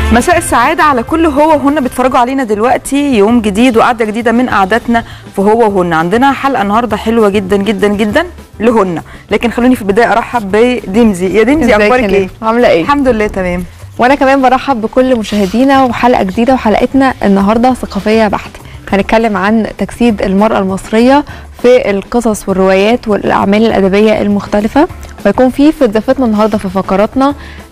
مساء السعادة على كل هو وهن بيتفرجوا علينا دلوقتي يوم جديد وقعدة جديدة من قعداتنا في هو وهن عندنا حلقة النهاردة حلوة جدا جدا جدا لهن لكن خلوني في البداية أرحب بدمزي يا دمزي ازيك أخبارك يا إيه؟ نيل؟ عامله ايه الحمد لله تمام وانا كمان برحب بكل مشاهدينا وحلقه جديده وحلقتنا النهارده ثقافيه بحته هنتكلم عن تجسيد المراه المصريه في القصص والروايات والاعمال الادبيه المختلفه ويكون في في ضيفتنا النهارده في فقراتنا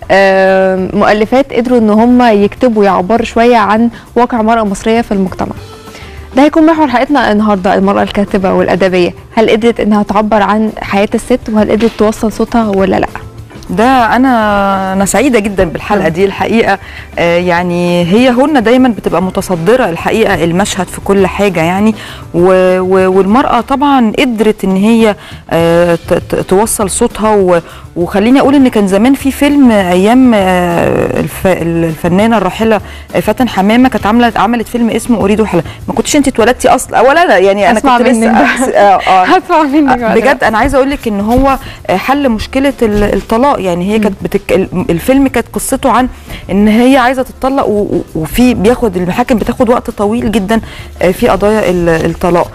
آم، مؤلفات قدروا ان هم يكتبوا يعبروا شويه عن واقع المراه المصريه في المجتمع ده هيكون محور حلقتنا النهارده المراه الكاتبه والادبيه هل قدرت انها تعبر عن حياه الست وهل قدرت توصل صوتها ولا لا ده انا انا سعيده جدا بالحلقه دي الحقيقه آه يعني هي هن دايما بتبقى متصدره الحقيقه المشهد في كل حاجه يعني و و والمراه طبعا قدرت ان هي آه ت- ت- توصل صوتها و وخليني اقول ان كان زمان في فيلم ايام آه الف الفنانه الراحله آه، فاتن حمامه كانت عملت عملت فيلم اسمه اريد حلا ما كنتش انت اتولدتي اصلا ولا انا يعني انا هسمع كنت لسه منك ده. آه آه هسمع منك بعد بجد انا عايزه اقول لك ان هو حل مشكله ال- الطلاق يعني هي كانت بتك... ال- الفيلم كانت قصته عن ان هي عايزه تتطلق و... و- وفي بياخد المحاكم بتاخد وقت طويل جدا آه، في قضايا ال- الطلاق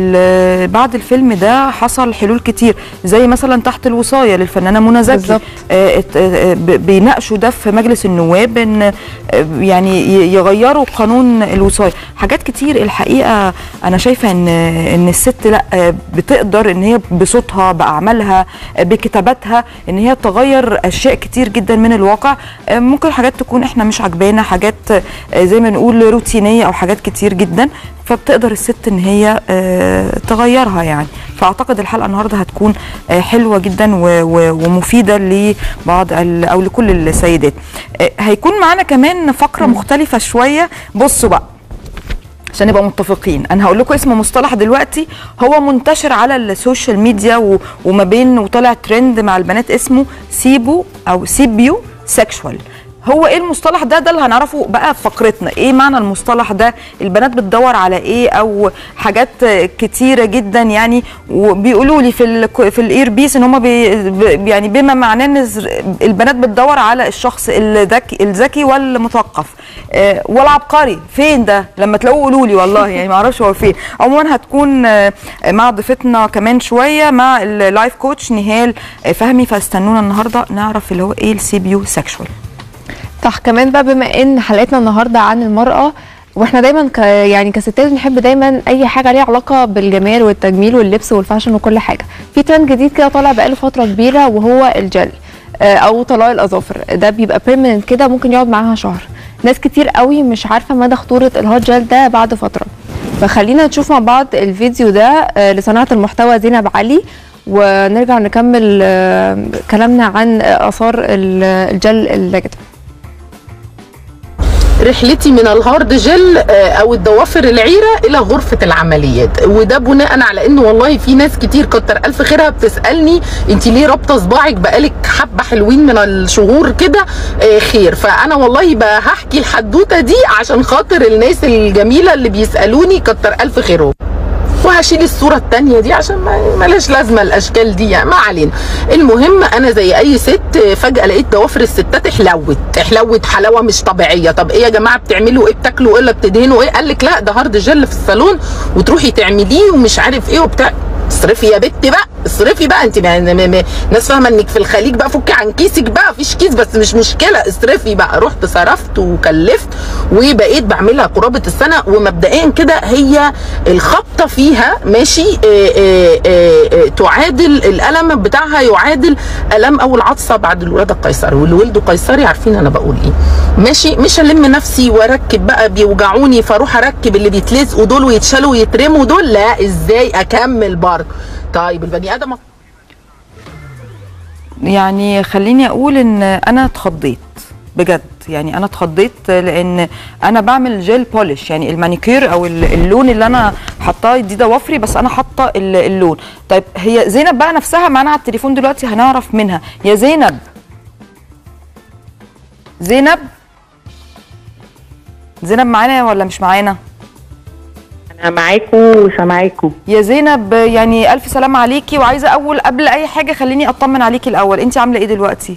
ال- بعد الفيلم ده حصل حلول كتير زي مثلا تحت الوصايه للفنانه منى زكي بالظبط. آه، ات- آه، ب- بيناقشوا ده في مجلس النواب ان آه، يعني ي- يغيروا قانون الوصايه حاجات كتير الحقيقه انا شايفه ان ان الست لا آه، بتقدر ان هي بصوتها باعمالها آه، بكتاباتها ان هي تغير اشياء كتير جدا من الواقع آه، ممكن حاجات تكون احنا مش عجبانا حاجات آه، زي ما نقول روتينيه او حاجات كتير جدا فبتقدر الست ان هي آه، تغيرها يعني فاعتقد الحلقه النهارده هتكون آه، حلوه جدا و- و- ومفيده لبعض ال- او لكل السيدات آه، هيكون معانا كمان فقره مختلفه شويه بصوا بقى عشان نبقى متفقين انا هقول لكم اسم مصطلح دلوقتي هو منتشر على السوشيال ميديا و... وما بين وطلع ترند مع البنات اسمه سيبو او سيبيو سيكشوال هو ايه المصطلح ده ده اللي هنعرفه بقى في فقرتنا ايه معنى المصطلح ده البنات بتدور على ايه او حاجات كتيره جدا يعني وبيقولوا لي في ال في الاير بيس ان هم بي ب- يعني بما معناه ان الز- البنات بتدور على الشخص الذكي الذكي والمثقف آه، والعبقري فين ده لما تلاقوه قولوا لي والله يعني ما اعرفش هو فين عموما هتكون آه، مع ضيفتنا كمان شويه مع اللايف كوتش نهال آه، فهمي فاستنونا النهارده نعرف اللي هو ايه السي بي يو سيكشوال صح كمان بقى بما ان حلقتنا النهارده عن المراه واحنا دايما ك يعني كستات بنحب دايما اي حاجه ليها علاقه بالجمال والتجميل واللبس والفاشن وكل حاجه في ترند جديد كده طالع بقاله فتره كبيره وهو الجل آه، او طلاق الاظافر ده بيبقى بيرمننت كده ممكن يقعد معاها شهر ناس كتير قوي مش عارفه مدى خطوره الهوت جel ده بعد فتره فخلينا نشوف مع بعض الفيديو ده آه، لصناعه المحتوى زينب علي ونرجع نكمل آه، كلامنا عن آه، اثار ال- الجل اللاجئ رحلتي من الهارد جل آه، او الضوافر العيره الى غرفه العمليات وده بناء على ان والله في ناس كتير كتر الف خيرها بتسالني انت ليه رابطه صباعك بقالك حبه حلوين من الشهور كده آه، خير فانا والله بقى هحكي الحدوته دي عشان خاطر الناس الجميله اللي بيسالوني كتر الف خيرهم وهشيل الصورة التانية دي عشان ما ملاش لازمة الأشكال دي يعني ما علينا المهم أنا زي أي ست فجأة لقيت ضوافر الستات احلوت احلوت حلاوة مش طبيعية طب إيه يا جماعة بتعملوا إيه بتاكلوا إيه ولا بتدهنوا إيه قال لك لا ده هارد جل في الصالون وتروحي تعمليه ومش عارف إيه وبتاع اصرفي يا بت بقى اصرفي بقى انت ما- ما- ما- ناس فاهمه انك في الخليج بقى فكي عن كيسك بقى مفيش كيس بس مش مشكله اصرفي بقى رحت صرفت وكلفت وبقيت بعملها قرابه السنه ومبدئيا كده هي الخبطه فيها ماشي اه اه اه اه تعادل الالم بتاعها يعادل الام اول عطسه بعد الولاده القيصري واللي ولدوا قيصري عارفين انا بقول ايه ماشي مش هلم نفسي واركب بقى بيوجعوني فاروح اركب اللي بيتلزقوا دول ويتشالوا ويترموا دول لا ازاي اكمل برضه طيب البني ادم يعني خليني اقول ان انا اتخضيت بجد يعني انا اتخضيت لان انا بعمل جيل بولش يعني المانيكير او ال- اللون اللي انا حطاه دي ضوافري بس انا حاطه ال- اللون طيب هي زينب بقى نفسها معانا على التليفون دلوقتي هنعرف منها يا زينب زينب زينب معانا ولا مش معانا انا معاكم وسامعاكم يا زينب يعني الف سلام عليكي وعايزه اول قبل اي حاجه خليني اطمن عليكي الاول انت عامله ايه دلوقتي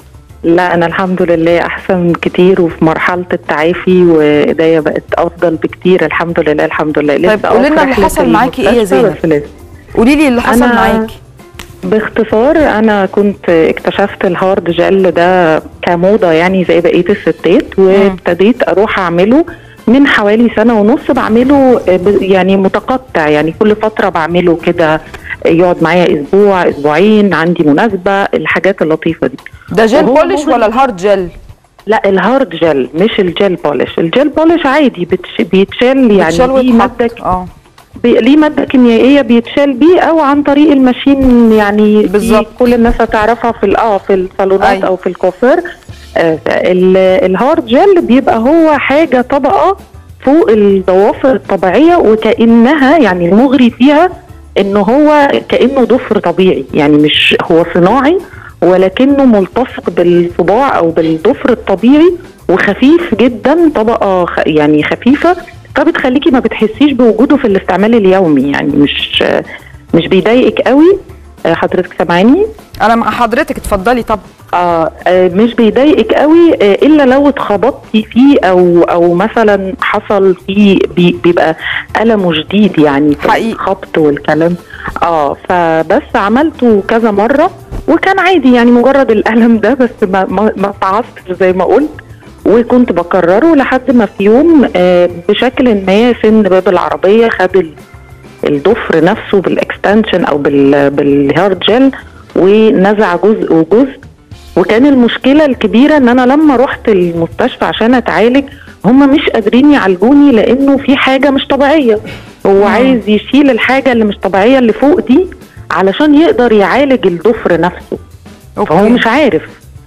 لا انا الحمد لله احسن كتير وفي مرحله التعافي وايديا بقت افضل بكتير الحمد لله الحمد لله طيب لسه قولي آه في لنا اللي رحلة حصل معاكي إيه يا المستشفى، زينب؟ بس لسه. قولي لي اللي حصل أنا- معاكي باختصار انا كنت اكتشفت الهارد جل ده كموضه يعني زي بقيه الستات وابتديت اروح اعمله من حوالي سنه ونص بعمله آه، ب- يعني متقطع يعني كل فتره بعمله كده يقعد معايا اسبوع اسبوعين عندي مناسبه الحاجات اللطيفه دي ده جيل وهو بولش مغري. ولا الهارد جل لا الهارد جل مش الجل بولش الجل بولش عادي بتش... بيتشال يعني بتشال دي ويتحط. ماده اه بي... ليه ماده كيميائيه بيتشال بيه او عن طريق الماشين يعني دي بالظبط. كل الناس هتعرفها في ال- اه في الصالونات أيوة. او في الكوافير آه ال- الهارد جل بيبقى هو حاجه طبقه فوق الضوافر الطبيعيه وكانها يعني المغري فيها انه هو كانه ضفر طبيعي يعني مش هو صناعي ولكنه ملتصق بالصباع او بالضفر الطبيعي وخفيف جدا طبقه خ- يعني خفيفه فبتخليكي ما بتحسيش بوجوده في الاستعمال اليومي يعني مش مش بيضايقك قوي آه، حضرتك سامعاني انا مع حضرتك اتفضلي طب آه آه، مش بيضايقك قوي آه الا لو اتخبطتي فيه او او مثلا حصل فيه بي بيبقى المه شديد يعني في حقيقي. الخبط والكلام اه فبس عملته كذا مره وكان عادي يعني مجرد الالم ده بس ما ما ما اتعصتش زي ما قلت وكنت بكرره لحد ما في يوم آه بشكل ما سن باب العربيه خد ال- الضفر نفسه بالاكستنشن او بال بالهارد جel ونزع جزء وجزء وكان المشكله الكبيره ان انا لما رحت المستشفى عشان اتعالج هم مش قادرين يعالجوني لانه في حاجه مش طبيعيه هو عايز يشيل الحاجه اللي مش طبيعيه اللي فوق دي علشان يقدر يعالج الضفر نفسه فهو مش عارف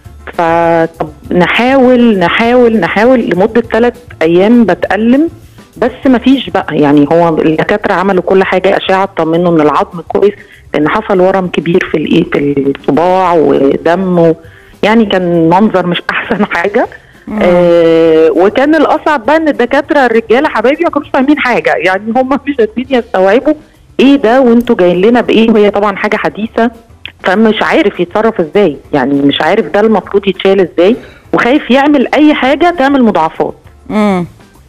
فطب نحاول نحاول نحاول لمدة ثلاث أيام بتألم بس مفيش بقى يعني هو الدكاترة عملوا كل حاجة أشعة اطمنوا إن العظم كويس لأن حصل ورم كبير في الإيه في الصباع ودم و- يعني كان منظر مش أحسن حاجة آه وكان الأصعب بقى إن الدكاترة الرجالة حبايبي ما كانوش فاهمين حاجة يعني هم مش قادرين يستوعبوا إيه ده وأنتوا جايين لنا بإيه وهي طبعا حاجة حديثة فمش عارف يتصرف ازاي يعني مش عارف ده المفروض يتشال ازاي وخايف يعمل اي حاجه تعمل مضاعفات امم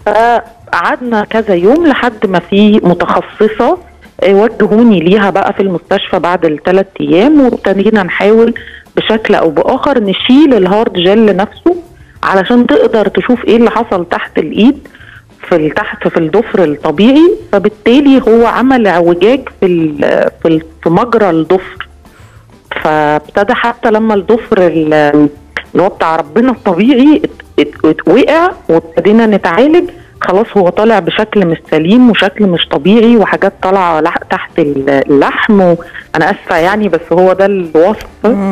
فقعدنا كذا يوم لحد ما في متخصصه آه، وجهوني ليها بقى في المستشفى بعد الثلاث ايام وابتدينا نحاول بشكل او باخر نشيل الهارد جل نفسه علشان تقدر تشوف ايه اللي حصل تحت الايد في ال- تحت في الضفر الطبيعي فبالتالي هو عمل اعوجاج في ال- في ال- في مجرى الضفر فابتدى حتى لما الضفر ال- اللي هو بتاع ربنا الطبيعي ات- ات- ات- وقع وابتدينا نتعالج خلاص هو طالع بشكل مش سليم وشكل مش طبيعي وحاجات طالعه لح- تحت ال- اللحم و- انا اسفه يعني بس هو ده الوصف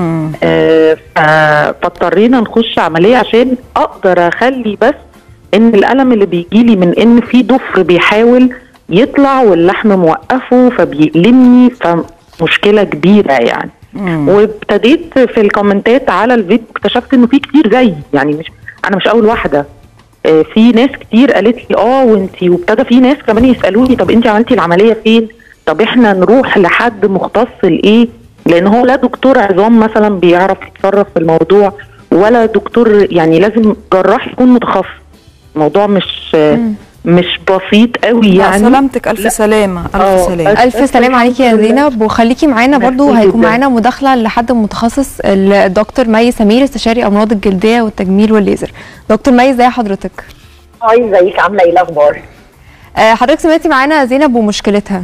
آه، ف- فاضطرينا نخش عمليه عشان اقدر اخلي بس ان الالم اللي بيجي لي من ان في ضفر بيحاول يطلع واللحم موقفه فبيألمني فمشكله كبيره يعني وابتديت في الكومنتات على الفيديو اكتشفت انه في كتير زيي يعني مش انا مش اول واحده آه، في ناس كتير قالت لي اه وانتي وابتدى في ناس كمان يسالوني طب انتي عملتي العمليه فين طب احنا نروح لحد مختص لايه لان هو لا دكتور عظام مثلا بيعرف يتصرف في الموضوع ولا دكتور يعني لازم جراح يكون متخصص الموضوع مش مش بسيط قوي يعني يعني سلامتك الف لا. سلامه الف آه، سلامه الف سلام عليكي يا الحمد لله. زينب وخليكي معانا ميرسي برضو هيكون جداً. معانا مداخله لحد متخصص الدكتور مي سمير استشاري امراض الجلديه والتجميل والليزر دكتور مي ازي حضرتك هاي ازيك عامله ايه الاخبار؟ آه، حضرتك سمعتي معانا زينب ومشكلتها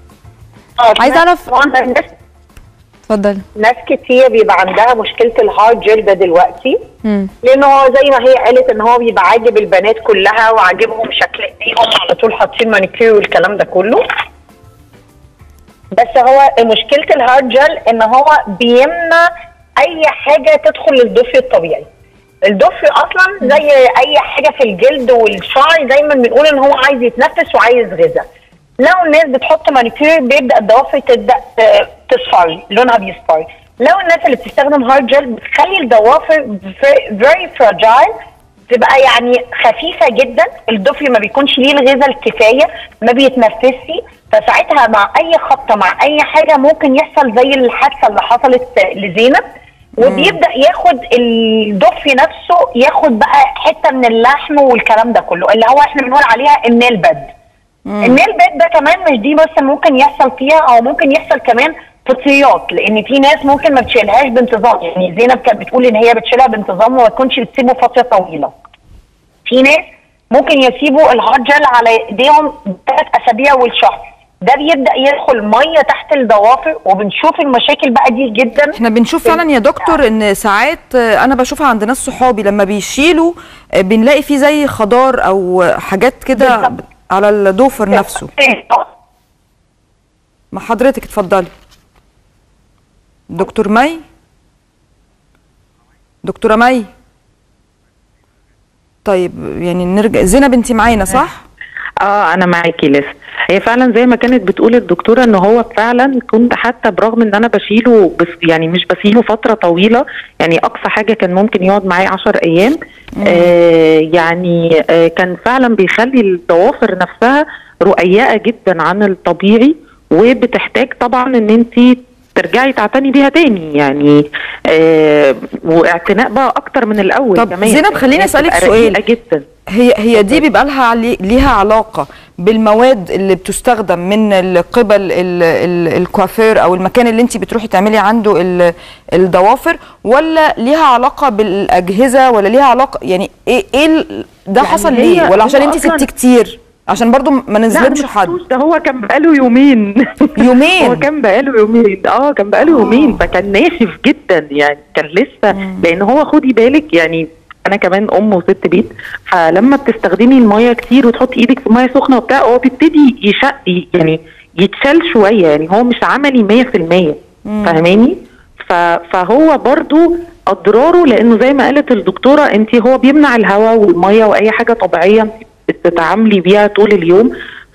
اه عايزة أعرف- طبعا ناس اتفضلي ناس كتير بيبقى عندها مشكله الهارد جيل ده دلوقتي مم. لانه هو زي ما هي قالت ان هو بيبقى عاجب البنات كلها وعاجبهم شكل ايديهم على طول حاطين مانيكير والكلام ده كله بس هو مشكله الهارد جيل ان هو بيمنع اي حاجه تدخل للضفر الطبيعي الضفر اصلا زي اي حاجه في الجلد والشعر دايما بنقول ان هو عايز يتنفس وعايز غذاء لو الناس بتحط مانيكير بيبدا الضوافر تبدا آه، تصفر لونها بيصفر لو الناس اللي بتستخدم هارد جel بتخلي الضوافر فيري فراجايل تبقى يعني خفيفه جدا الضفر ما بيكونش ليه الغذاء الكفايه ما بيتنفسش فساعتها مع اي خبطه مع اي حاجه ممكن يحصل زي الحادثه اللي حصلت لزينب وبيبدا ياخد الضفي نفسه ياخد بقى حته من اللحم والكلام ده كله اللي هو احنا بنقول عليها النيل بد النيل بد ده كمان مش دي بس ممكن يحصل فيها او ممكن يحصل كمان فطريات لان في ناس ممكن ما بتشيلهاش بانتظام يعني زينب كانت بتقول ان هي بتشيلها بانتظام وما تكونش بتسيبه فتره طويله في ناس ممكن يسيبوا الهارد جel على ايديهم ثلاث اسابيع والشهر ده بيبدا يدخل ميه تحت الضوافر وبنشوف المشاكل بقى دي جدا احنا بنشوف فعلا يا دكتور ان ساعات آه، انا بشوفها عند ناس صحابي لما بيشيلوا آه، بنلاقي فيه زي خضار او حاجات كده بالظبط. على الضوفر نفسه ما حضرتك اتفضلي دكتور مي دكتوره مي طيب يعني نرجع زينب انت معانا صح اه انا معاكي لسه هي فعلا زي ما كانت بتقول الدكتوره ان هو فعلا كنت حتى برغم ان انا بشيله بس يعني مش بشيله فتره طويله يعني اقصى حاجه كان ممكن يقعد معايا 10 ايام آه يعني آه كان فعلا بيخلي الضوافر نفسها رقيقه جدا عن الطبيعي وبتحتاج طبعا ان انت ترجعي تعتني بيها تاني يعني آه واعتناء بقى اكتر من الاول طب كمان زينب خليني هي أسألك بتبقى سؤال. رقيقة جدا هي هي دي بيبقى لها علي ليها علاقه بالمواد اللي بتستخدم من ال- قبل ال- ال- الكوافير او المكان اللي انت بتروحي تعملي عنده ال- الضوافر ولا ليها علاقه بالاجهزه ولا ليها علاقه يعني ايه ايه ال- ده يعني حصل هي- ليه ولا عشان هو انت أصلاً- سبتي كتير عشان برضو ما لا نظلمش ما حد شفتوش، ده هو كان بقاله يومين يومين؟ هو كان بقاله يومين اه كان بقاله يومين فكان ناشف جدا يعني كان لسه لان هو خدي بالك يعني انا كمان ام وست بيت فلما بتستخدمي الميه كتير وتحطي ايدك في ميه سخنه وبتاع هو بيبتدي يشق يعني يتشال شويه يعني هو مش عملي 100% فاهماني ف- فهو برضو اضراره لانه زي ما قالت الدكتوره انت هو بيمنع الهواء والميه واي حاجه طبيعيه انت بتتعاملي بيها طول اليوم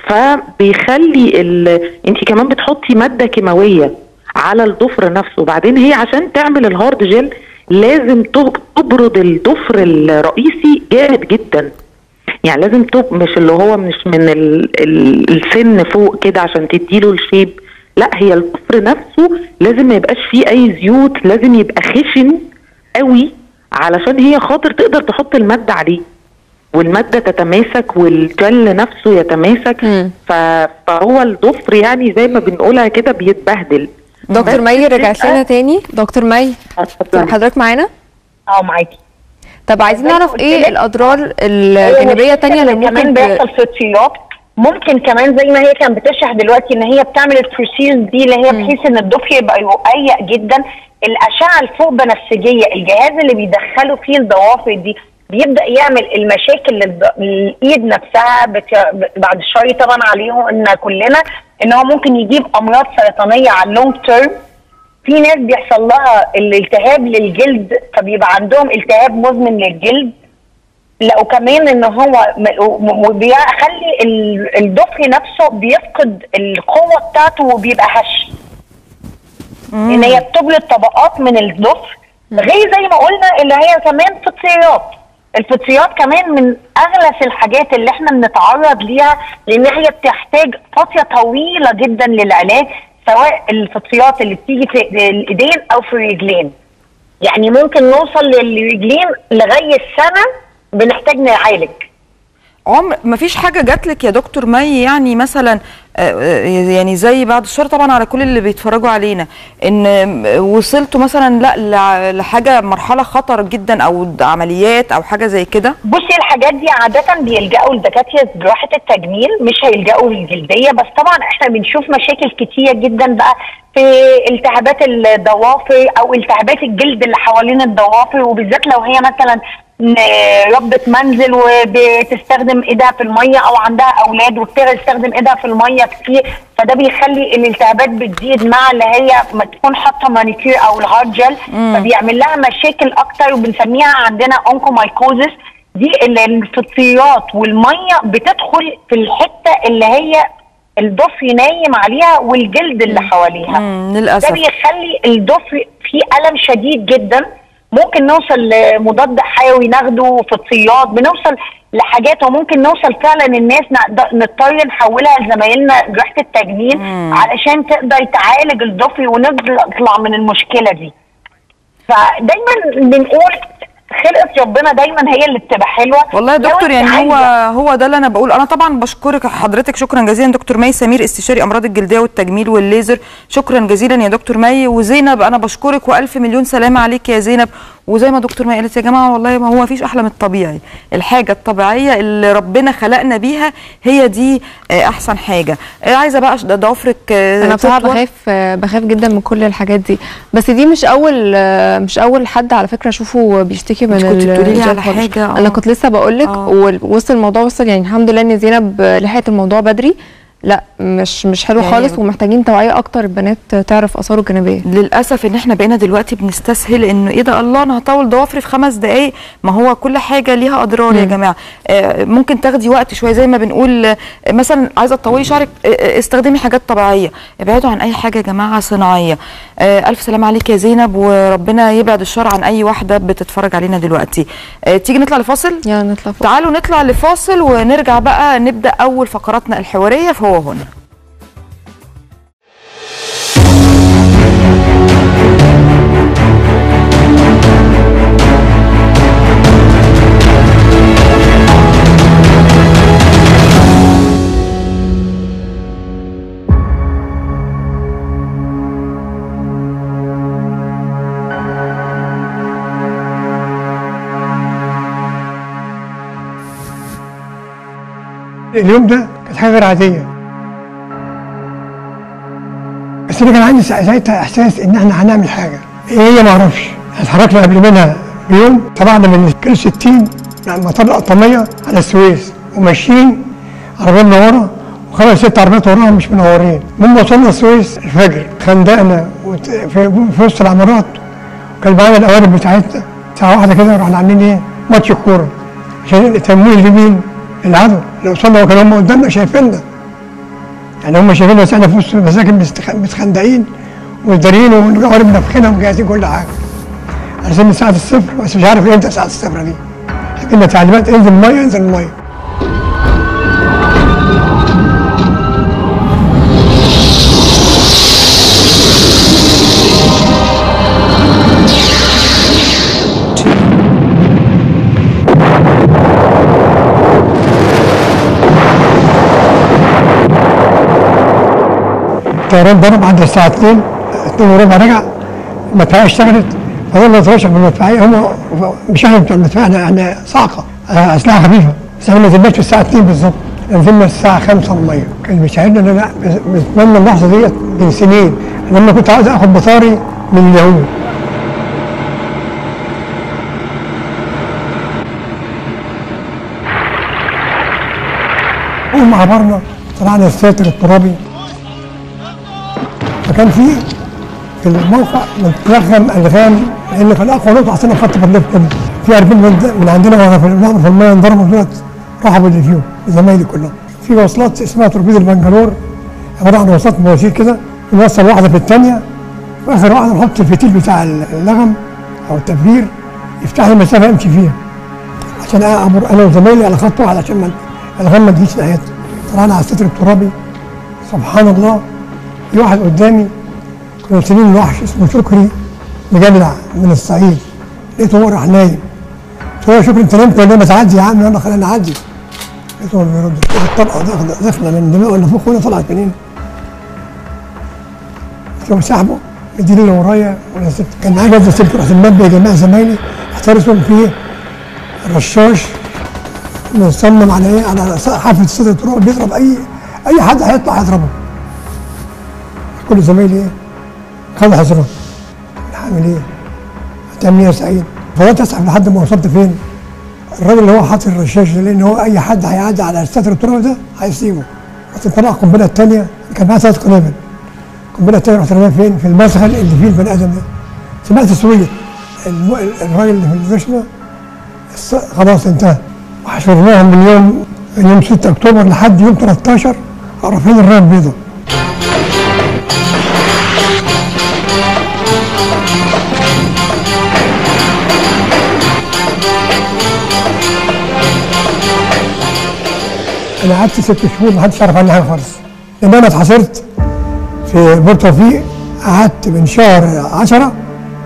فبيخلي ال... انت كمان بتحطي ماده كيماويه على الضفر نفسه وبعدين هي عشان تعمل الهارد جel لازم تب- تبرد الضفر الرئيسي جامد جدا يعني لازم تب مش اللي هو مش من ال... ال... السن فوق كده عشان تديله الشيب لا هي الضفر نفسه لازم ما يبقاش فيه اي زيوت لازم يبقى خشن قوي علشان هي خاطر تقدر تحط الماده عليه والماده تتماسك والجل نفسه يتماسك مم. ف... فهو الضفر يعني زي ما بنقولها كده بيتبهدل دكتور بس مي رجعت بتبقى- لنا تاني دكتور مي اتفضلي. حضرتك معانا اه معاكي طب عايزين زي ما نعرف قلت ايه لك، الاضرار الجانبيه التانية اللي كمان ممكن ت- بيحصل فطريات ممكن كمان زي ما هي كانت بتشرح دلوقتي ان هي بتعمل البروسيس دي اللي هي بحيث ان الضفر يبقى رقيق جدا الاشعه الفوق بنفسجيه الجهاز اللي بيدخلوا فيه الضوافر دي بيبدا يعمل المشاكل للض- للايد نفسها بت... بعد الشر طبعا عليهم ان كلنا ان هو ممكن يجيب امراض سرطانيه على اللونج تيرم في ناس بيحصل لها الالتهاب للجلد فبيبقى عندهم التهاب مزمن للجلد لا وكمان ان هو م- م- بيخلي ال- الضفر نفسه بيفقد القوه بتاعته وبيبقى هش ان هي بتبلد طبقات من الضفر غير زي ما قلنا اللي هي كمان فطريات الفطريات كمان من اغلس الحاجات اللي احنا بنتعرض ليها لان هي بتحتاج فتره طويله جدا للعلاج سواء الفطريات اللي بتيجي في الايدين او في الرجلين يعني ممكن نوصل للرجلين لغايه سنه بنحتاج نعالج عمر ما فيش حاجه جات لك يا دكتور مي يعني مثلا آه، آه، يعني زي بعد الشر طبعا على كل اللي بيتفرجوا علينا ان آه، وصلتوا مثلا لا لع- لحاجه مرحله خطر جدا او عمليات او حاجه زي كده بصي الحاجات دي عادة بيلجأوا لدكاترة جراحة التجميل مش هيلجأوا للجلدية بس طبعا احنا بنشوف مشاكل كتير جدا بقى في التهابات الضوافر او التهابات الجلد اللي حوالين الضوافر وبالذات لو هي مثلا م- ربة منزل وبتستخدم ايدها في المية او عندها اولاد وبتستخدم ايدها في المية كتير فده بيخلي الالتهابات بتزيد مع اللي هي ما تكون حاطه مانيكير او الهارد جel فبيعمل لها مشاكل اكتر وبنسميها عندنا اونكومايكوزس دي اللي الفطريات والميه بتدخل في الحته اللي هي الضفر نايم عليها والجلد اللي حواليها مم، ده للاسف بيخلي الضفر فيه الم شديد جدا ممكن نوصل لمضاد حيوي ناخده فطريات بنوصل لحاجات وممكن نوصل فعلا الناس نقد- نضطر نحولها لزمايلنا جراحه التجميل علشان تقدر تعالج الضفر ونطلع من المشكله دي فدايما بنقول خلقه ربنا دايما هي اللي بتبقى حلوه والله يا لو دكتور انت يعني هو عايزة- هو ده اللي انا بقول انا طبعا بشكرك حضرتك شكرا جزيلا دكتور مي سمير استشاري امراض الجلديه والتجميل والليزر شكرا جزيلا يا دكتور مي وزينب انا بشكرك والف مليون سلامه عليك يا زينب وزي ما دكتور مي قالت يا جماعه والله ما هو فيش احلى من الطبيعي الحاجه الطبيعيه اللي ربنا خلقنا بيها هي دي آه، احسن حاجه آه، عايزه بقى أش- ضوافرك آه، انا بصراحه تطول. بخاف بخاف جدا من كل الحاجات دي بس دي مش اول مش اول حد على فكره اشوفه بيشتكي من انت كنت بتقولي لي على الجلد خالص. حاجة، آه. انا كنت لسه بقول لك آه. ووصل الموضوع وصل يعني الحمد لله ان زينب لحقت الموضوع بدري لا مش مش حلو يعني- خالص ومحتاجين توعيه اكتر البنات تعرف اثاره الجانبيه للاسف ان احنا بقينا دلوقتي بنستسهل انه ايه ده الله انا هطول ضوافري في خمس دقائق ما هو كل حاجه ليها اضرار يا مم. جماعه آه، ممكن تاخدي وقت شويه زي ما بنقول آه، مثلا عايزه تطولي شعرك آه، آه، استخدمي حاجات طبيعيه ابعدوا عن اي حاجه يا جماعه صناعيه آه، الف سلام عليك يا زينب وربنا يبعد الشر عن اي واحده بتتفرج علينا دلوقتي آه، تيجي نطلع لفاصل يلا نطلع فوق تعالوا نطلع لفاصل ونرجع بقى نبدا اول فقراتنا الحواريه فهو هنا اليوم ده كانت حاجه غير عاديه بس انا كان عندي سا- ساعتها احساس ان احنا هنعمل حاجه ايه هي ما اعرفش اتحركنا قبل منها بيوم طلعنا من كيلو 60 مطار القطاميه على السويس وماشيين عربيه منوره وخمس ست عربيات وراها مش منورين المهم وصلنا السويس الفجر خندقنا وت- في في وسط العمارات وكان معانا القوارب بتاعتنا ساعه واحده كده رحنا عاملين ايه ماتش كوره عشان تمويل لمين؟ العدو لو وصلنا وكانوا هم قدامنا شايفيننا يعني هم شايفيننا بس احنا في وسط المساكن مستخ- متخندقين والدارين والقوارب نافخينها ومجهزين كل حاجه عشان من ساعه الصفر بس مش عارف امتى ساعه الصفر دي حكينا تعليمات انزل الميه انزل الميه الطيران ضرب عند الساعة 2 2 وربع رجع المدفعية اشتغلت فضلنا نترشح بالمدفعية هم مش احنا بتوع المدفعية احنا احنا صاعقة آه، أسلحة خفيفة بس احنا ما نزلناش في الساعة 2 بالظبط نزلنا الساعة 5 المية كان بيساعدنا ان انا بتمنى اللحظة ديت من سنين لما كنت عاوز اخد بطاري من اليهود هم عبرنا طلعنا الساتر الترابي فكان في في الموقع متلغم الغام لان كان اقوى نقطه عشان خط في الليف كله في 40 من, من عندنا وانا في النهر في الميه انضربوا دولت راحوا باللي فيهم زمايلي كلهم في وصلات اسمها توربيد البنجلور عباره عن وصلات مواسير كده نوصل واحده في الثانيه واخر واحده نحط الفتيل بتاع اللغم او التبرير يفتح لي المسافه امشي فيها عشان اعبر انا وزمايلي على خط واحد عشان ما الغم ما تجيش ناحيتنا طلعنا على الستر الترابي سبحان الله في واحد قدامي كنا مسلمين الوحش اسمه شكري مجاملع من الصعيد لقيته هو راح نايم قلت له يا شكري انت نمت ولا ما تعدي يا عم يلا خلينا نعدي لقيته هو بيرد الطلقه داخله داخله من دماغه اللي فوق هنا طلعت منين قلت له سحبه مديني اللي ورايا وانا سبت كان معايا جوز سبت رحت المنبه يا جماعه زمايلي احترسوا في الرشاش مصمم على ايه على حافه الصدر التراب بيضرب اي اي حد هيطلع هيضربه كل زمايلي ايه خدوا حذرهم هعمل ايه؟ هتعمل ايه يا سعيد؟ فضلت اسحب لحد ما وصلت فين؟ الراجل اللي هو حاطط الرشاش ده لان هو اي حد هيعدي على الستر التراب ده هيسيبه رحت طلع القنبله الثانيه كان معايا ثلاث قنابل القنبله الثانيه رحت رميها فين؟ في المدخل اللي فيه البني ادم ده سمعت صويت الم- الراجل اللي في المستشفى الص- خلاص انتهى وحشرناهم من يوم من يوم 6 اكتوبر لحد يوم 13 رافعين الرايه البيضاء انا قعدت ست شهور ما حدش يعرف عني حاجه خالص لان انا اتحاصرت في بور توفيق قعدت من شهر 10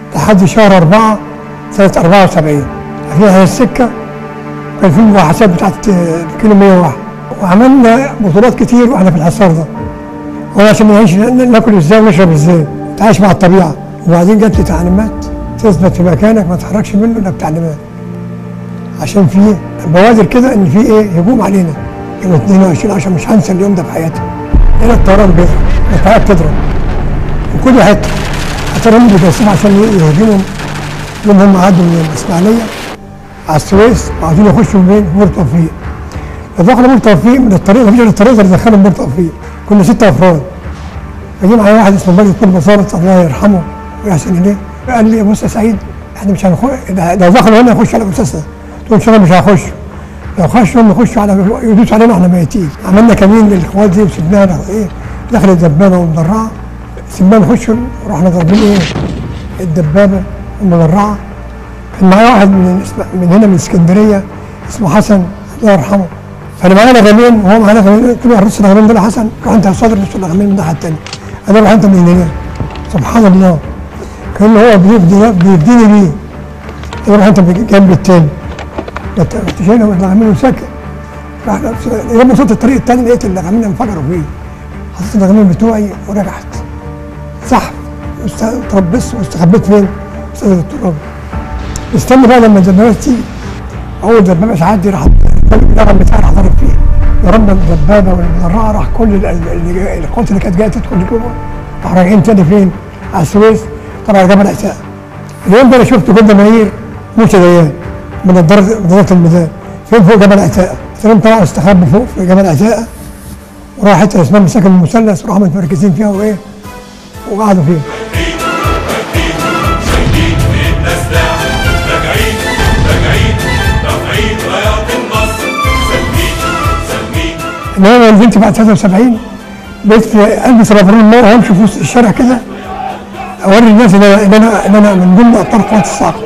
لحد شهر أربعة سنة 74 فيها هي السكة كان في المباحثات بتاعت آه، كيلو 101 وعملنا بطولات كتير واحنا في الحصار ده وانا عشان نعيش ناكل ازاي ونشرب ازاي تعيش مع الطبيعه وبعدين جات لي تعليمات تثبت في مكانك ما تتحركش منه الا بتعليمات عشان في بوادر كده ان في ايه هجوم علينا يوم 22 10 مش هنسى اليوم ده في حياتي هنا الطيران بيضرب الطيارات بتضرب في كل حته حتى هم بيتوسعوا عشان يهاجموا يوم هم عدوا من الاسماعيليه على السويس وعايزين يخشوا من بور توفيق فدخلوا بور توفيق من الطريق مفيش إلا الطريق اللي دخلهم بور توفيق كنا ست افراد فجي معايا واحد اسمه مجد كل بصارة الله يرحمه ويحسن اليه قال لي بص يا سعيد احنا مش هنخش لو دخلوا هنا يخشوا على مسلسل قلت له مش هخش لو خشوا هم يخشوا على يدوسوا علينا احنا ميتين عملنا كمين للاخوات دي وسبناها ايه دخلت دبابه ومدرعه سبناها نخش ورحنا ضاربين ايه الدبابه المدرعه كان معايا واحد من من هنا من اسكندريه اسمه حسن الله يرحمه فانا معانا لغمين وهو معانا لغمين قلت له رص اللغمين دول يا حسن روح انت يا صدر رص اللغمين من الناحيه الثانيه انا روح انت من هنا سبحان الله كان هو بيفدي بيفديني بيه انا روح انت جنب التاني رحت شايله اللغمين وسكت راح لما وصلت الطريق الثاني لقيت اللغمين انفجروا فيه حطيت اللغمين بتوعي ورجعت سحب تربصت واستخبيت فين؟ استاذ التراب استنى بقى لما الدبابات تيجي اول دبابه تعدي راح اللغم بتاعي راح ضرب فيها ضربنا الدبابه والمدرعه راح كل ال- ال- اللي القوات اللي كانت جايه تدخل جوه راح راجعين تاني فين؟ على السويس طبعا جبل عتاق اليوم ده انا شفت جندة منير موسى ديان من نظاره نظاره الميدان فين فوق جبل عتاق تمام طلعوا استخبوا فوق في جبل عتاق وراح حته اسمها مساكن المثلث وراحوا متمركزين فيها وايه وقعدوا فيها شايلين في ايدنا سلاح راجعين راجعين رافعين رايات النصر سالمين سالمين انما انا نزلت بعد 73 بقيت في البس رافرين النار وامشي في وسط الشارع كده اوري الناس ان انا ان انا ان انا من ضمن ابطال قوات الصاعقه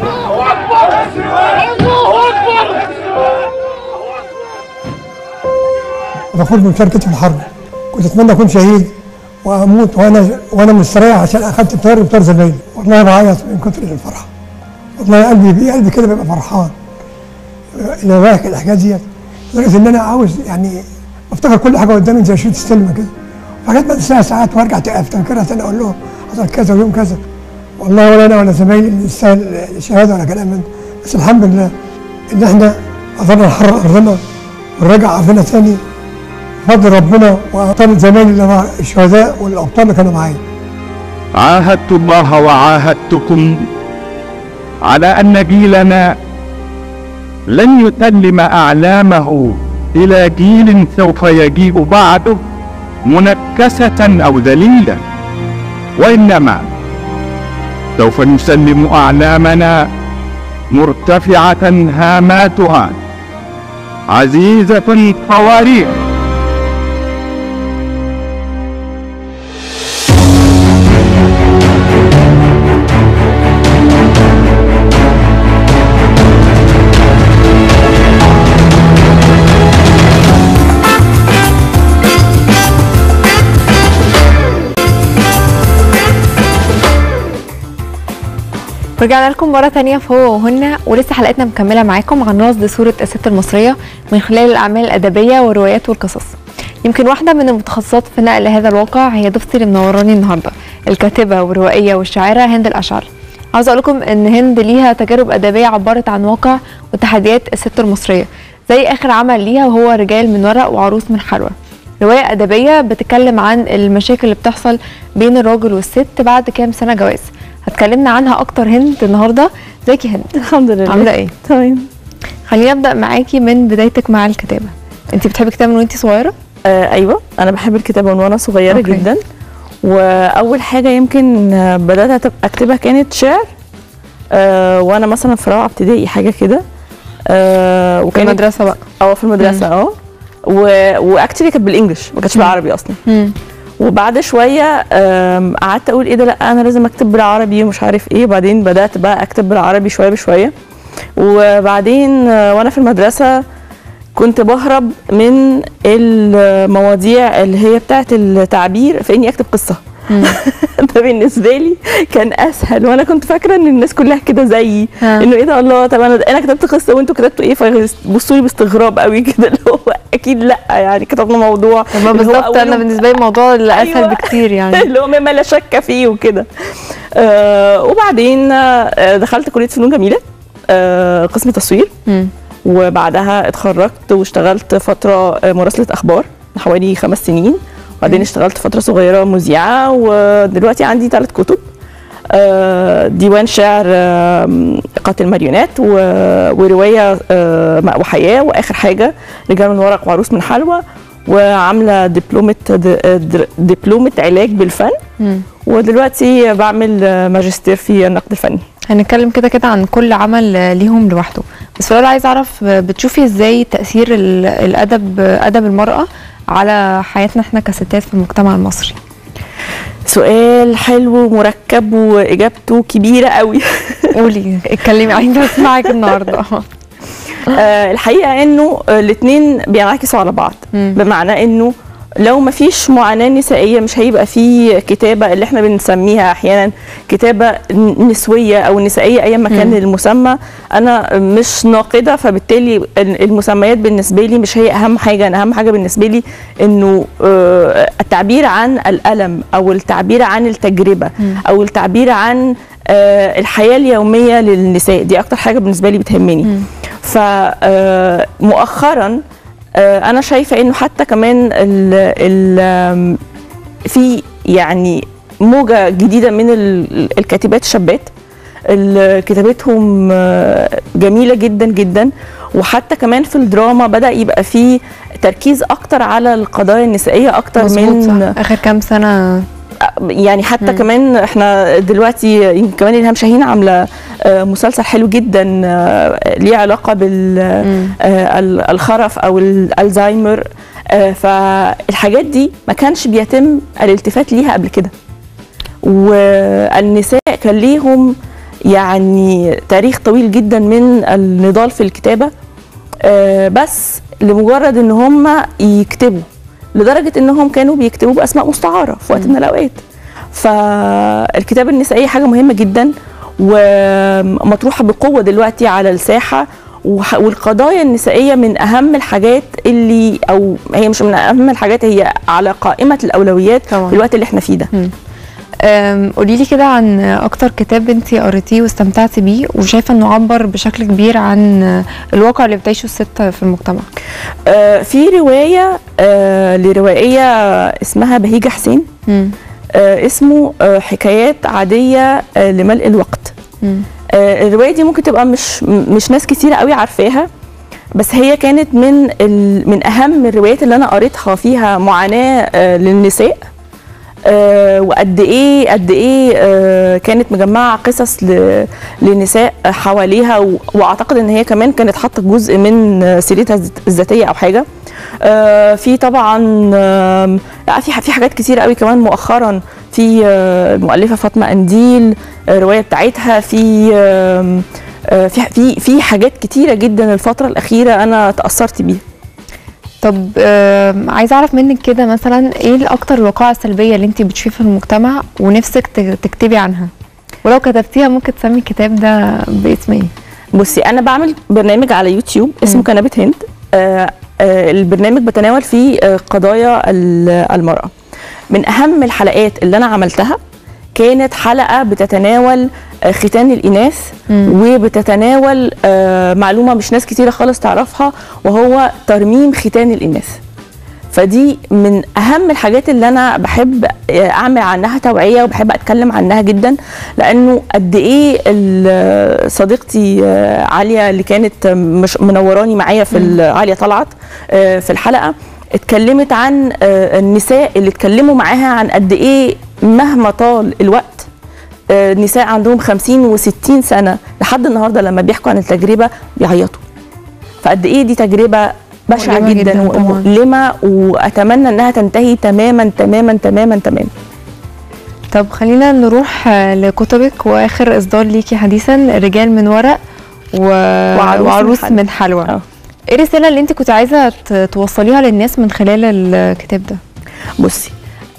فخور بمشاركتي في الحرب كنت اتمنى اكون شهيد واموت وانا وانا مستريح عشان اخدت بطار بطار زمايلي والله بعيط من كتر الفرحه والله قلبي قلبي كده بيبقى فرحان لما بحكي الحاجات ديت لدرجه ان انا عاوز يعني افتكر كل حاجه قدامي زي شريط السينما كده حاجات بنساها ساعات وارجع افتكرها تاني اقول له حصل كذا ويوم كذا والله ولا انا ولا زمايلي نستاهل الشهاده ولا كلام من ده. بس الحمد لله ان احنا قدرنا نحرر ارضنا ونرجع ارضنا تاني بفضل ربنا وابطال زمايلي اللي مع الشهداء والابطال اللي كانوا معايا عاهدت الله وعاهدتكم على ان جيلنا لن يسلم اعلامه الى جيل سوف يجيء بعده منكسه او ذليلا وانما سوف نسلم اعلامنا مرتفعه هاماتها عزيزه الصواريخ رجعنا لكم مرة تانية في هو وهن ولسه حلقتنا مكملة معاكم عن رصد صورة الست المصرية من خلال الأعمال الأدبية والروايات والقصص يمكن واحدة من المتخصصات في نقل هذا الواقع هي ضيفتي اللي منوراني النهاردة الكاتبة والروائية والشاعرة هند الأشعر عاوزة أقول لكم إن هند ليها تجارب أدبية عبرت عن واقع وتحديات الست المصرية زي آخر عمل ليها وهو رجال من ورق وعروس من حلوى رواية أدبية بتتكلم عن المشاكل اللي بتحصل بين الراجل والست بعد كام سنة جواز هتكلمنا عنها أكتر هند النهاردة ازيك يا هند الحمد لله عاملة إيه؟ تمام خلينا نبدأ معاكي من بدايتك مع الكتابة انت بتحبي الكتابة من وانت صغيرة؟ آه ايوه انا بحب الكتابه من وانا صغيره أوكي. أوكي. جدا واول حاجه يمكن آه، بدات أت- اكتبها كانت شعر آه وانا مثلا في رابعه ابتدائي حاجه كده آه في وكانت المدرسة بقى اه في المدرسه اه واكتلي كانت بالانجلش ما كانتش بالعربي اصلا مم. وبعد شويه آم، قعدت اقول ايه ده لا انا لازم اكتب بالعربي ومش عارف ايه وبعدين بدات بقى اكتب بالعربي شويه بشويه وبعدين آه، وانا في المدرسه كنت بهرب من المواضيع اللي هي بتاعت التعبير في اني اكتب قصه ده بالنسبه لي كان اسهل وانا كنت فاكره ان الناس كلها كده زيي ها. انه ايه ده الله طب انا انا كتبت قصه وانتوا كتبتوا ايه فبصوا لي باستغراب قوي كده اللي هو اكيد لا يعني كتبنا موضوع طب اللي هو بالظبط انا أوله- بالنسبه لي الموضوع اللي اسهل أيوة. بكتير يعني اللي هو مما لا شك فيه وكده آه وبعدين آه دخلت كليه فنون جميله آه قسم تصوير مم. وبعدها اتخرجت واشتغلت فتره آه، مراسله اخبار حوالي خمس سنين وبعدين اشتغلت فتره صغيره مذيعه ودلوقتي عندي ثلاث كتب آه، ديوان شعر آم، قاتل ماريونات و- وروايه آه، ماء وحياه واخر حاجه رجال من ورق وعروس من حلوى وعامله دبلومه د- د- دبلومه علاج بالفن مم. ودلوقتي بعمل آه، ماجستير في النقد الفني هنتكلم كده كده عن كل عمل آه، ليهم لوحده بس في الأول عايز اعرف آه، بتشوفي ازاي تاثير ال- الادب آه، ادب المراه على حياتنا احنا كستات في المجتمع المصري سؤال حلو ومركب واجابته كبيره قوي قولي اتكلمي عايزه اسمعك النهارده آه، الحقيقه انه الاثنين بينعكسوا على بعض مم. بمعنى انه لو ما فيش معاناه نسائيه مش هيبقى في كتابه اللي احنا بنسميها احيانا كتابه ن- نسويه او نسائيه ايا ما كان مم. المسمى انا مش ناقده فبالتالي ال- المسميات بالنسبه لي مش هي اهم حاجه انا اهم حاجه بالنسبه لي انه آه، التعبير عن الالم او التعبير عن التجربه او التعبير عن آه، الحياه اليوميه للنساء دي اكتر حاجه بالنسبه لي بتهمني فمؤخرا انا شايفه انه حتى كمان ال ال آم، في يعني موجه جديده من ال- الكاتبات الشابات اللي كتابتهم آه، جميله جدا جدا وحتى كمان في الدراما بدا يبقى في تركيز اكتر على القضايا النسائيه اكتر مظبوط من صح اخر كام سنه يعني حتى مم. كمان احنا دلوقتي يمكن كمان الهام شاهين عامله آه، مسلسل حلو جدا آه، ليه علاقه بالخرف او الالزهايمر آه، فالحاجات دي ما كانش بيتم الالتفات ليها قبل كده والنساء كان ليهم يعني تاريخ طويل جدا من النضال في الكتابه آه، بس لمجرد ان هم يكتبوا لدرجه انهم كانوا بيكتبوا باسماء مستعاره في وقت من الاوقات فالكتابه النسائيه حاجه مهمه جدا ومطروحه بقوه دلوقتي على الساحه وح- والقضايا النسائيه من اهم الحاجات اللي او هي مش من اهم الحاجات هي على قائمه الاولويات طبعاً. في الوقت اللي احنا فيه ده قولي لي كده عن اكتر كتاب انت قريتيه واستمتعتي بيه وشايفه انه عبر بشكل كبير عن الواقع اللي بتعيشه الست في المجتمع آه، في روايه آه، لروائيه اسمها بهيجه حسين مم. آه، اسمه آه، حكايات عاديه آه، لملء الوقت مم. آه، الروايه دي ممكن تبقى مش م- مش ناس كتيره قوي عارفاها بس هي كانت من ال... من اهم الروايات اللي انا قريتها فيها معاناه آه، للنساء آه، وقد ايه قد ايه آه، كانت مجمعه قصص ل... لنساء حواليها و... واعتقد ان هي كمان كانت حاطه جزء من آه، سيرتها الذات- الذاتيه او حاجه آه، في طبعا آم، لا في في حاجات كتير قوي كمان مؤخرا في آه، المؤلفه فاطمه قنديل آه، الروايه بتاعتها في آم، آه، في في في حاجات كتيره جدا الفتره الاخيره انا تاثرت بيها طب آم، عايزه اعرف منك كده مثلا ايه الاكتر الوقائع السلبيه اللي انت بتشوفيها في المجتمع ونفسك ت- تكتبي عنها ولو كتبتيها ممكن تسمي الكتاب ده باسم ايه بصي انا بعمل برنامج على يوتيوب اسمه كنبه هند آه آه البرنامج بتناول فيه آه قضايا ال- المراه من اهم الحلقات اللي انا عملتها كانت حلقه بتتناول آه، ختان الاناث وبتتناول آه، معلومه مش ناس كتيره خالص تعرفها وهو ترميم ختان الاناث فدي من اهم الحاجات اللي انا بحب اعمل عنها توعيه وبحب اتكلم عنها جدا لانه قد ايه ال- صديقتي آه، عليا اللي كانت مش منوراني معايا في ال- عليا طلعت آه، في الحلقه اتكلمت عن آه، النساء اللي اتكلموا معاها عن قد ايه مهما طال الوقت آه، نساء عندهم 50 و60 سنه لحد النهارده لما بيحكوا عن التجربه بيعيطوا فقد ايه دي تجربه بشعه مؤلمة جدا, جداً طبعاً. ومؤلمه واتمنى انها تنتهي تماما تماما تماما تماما طب خلينا نروح آه، لكتبك واخر اصدار ليكي حديثا رجال من ورق و... وعروس من وعروس حلوى. من حلوى آه. ايه الرساله اللي انت كنت عايزه ت- توصليها للناس من خلال الكتاب ده بصي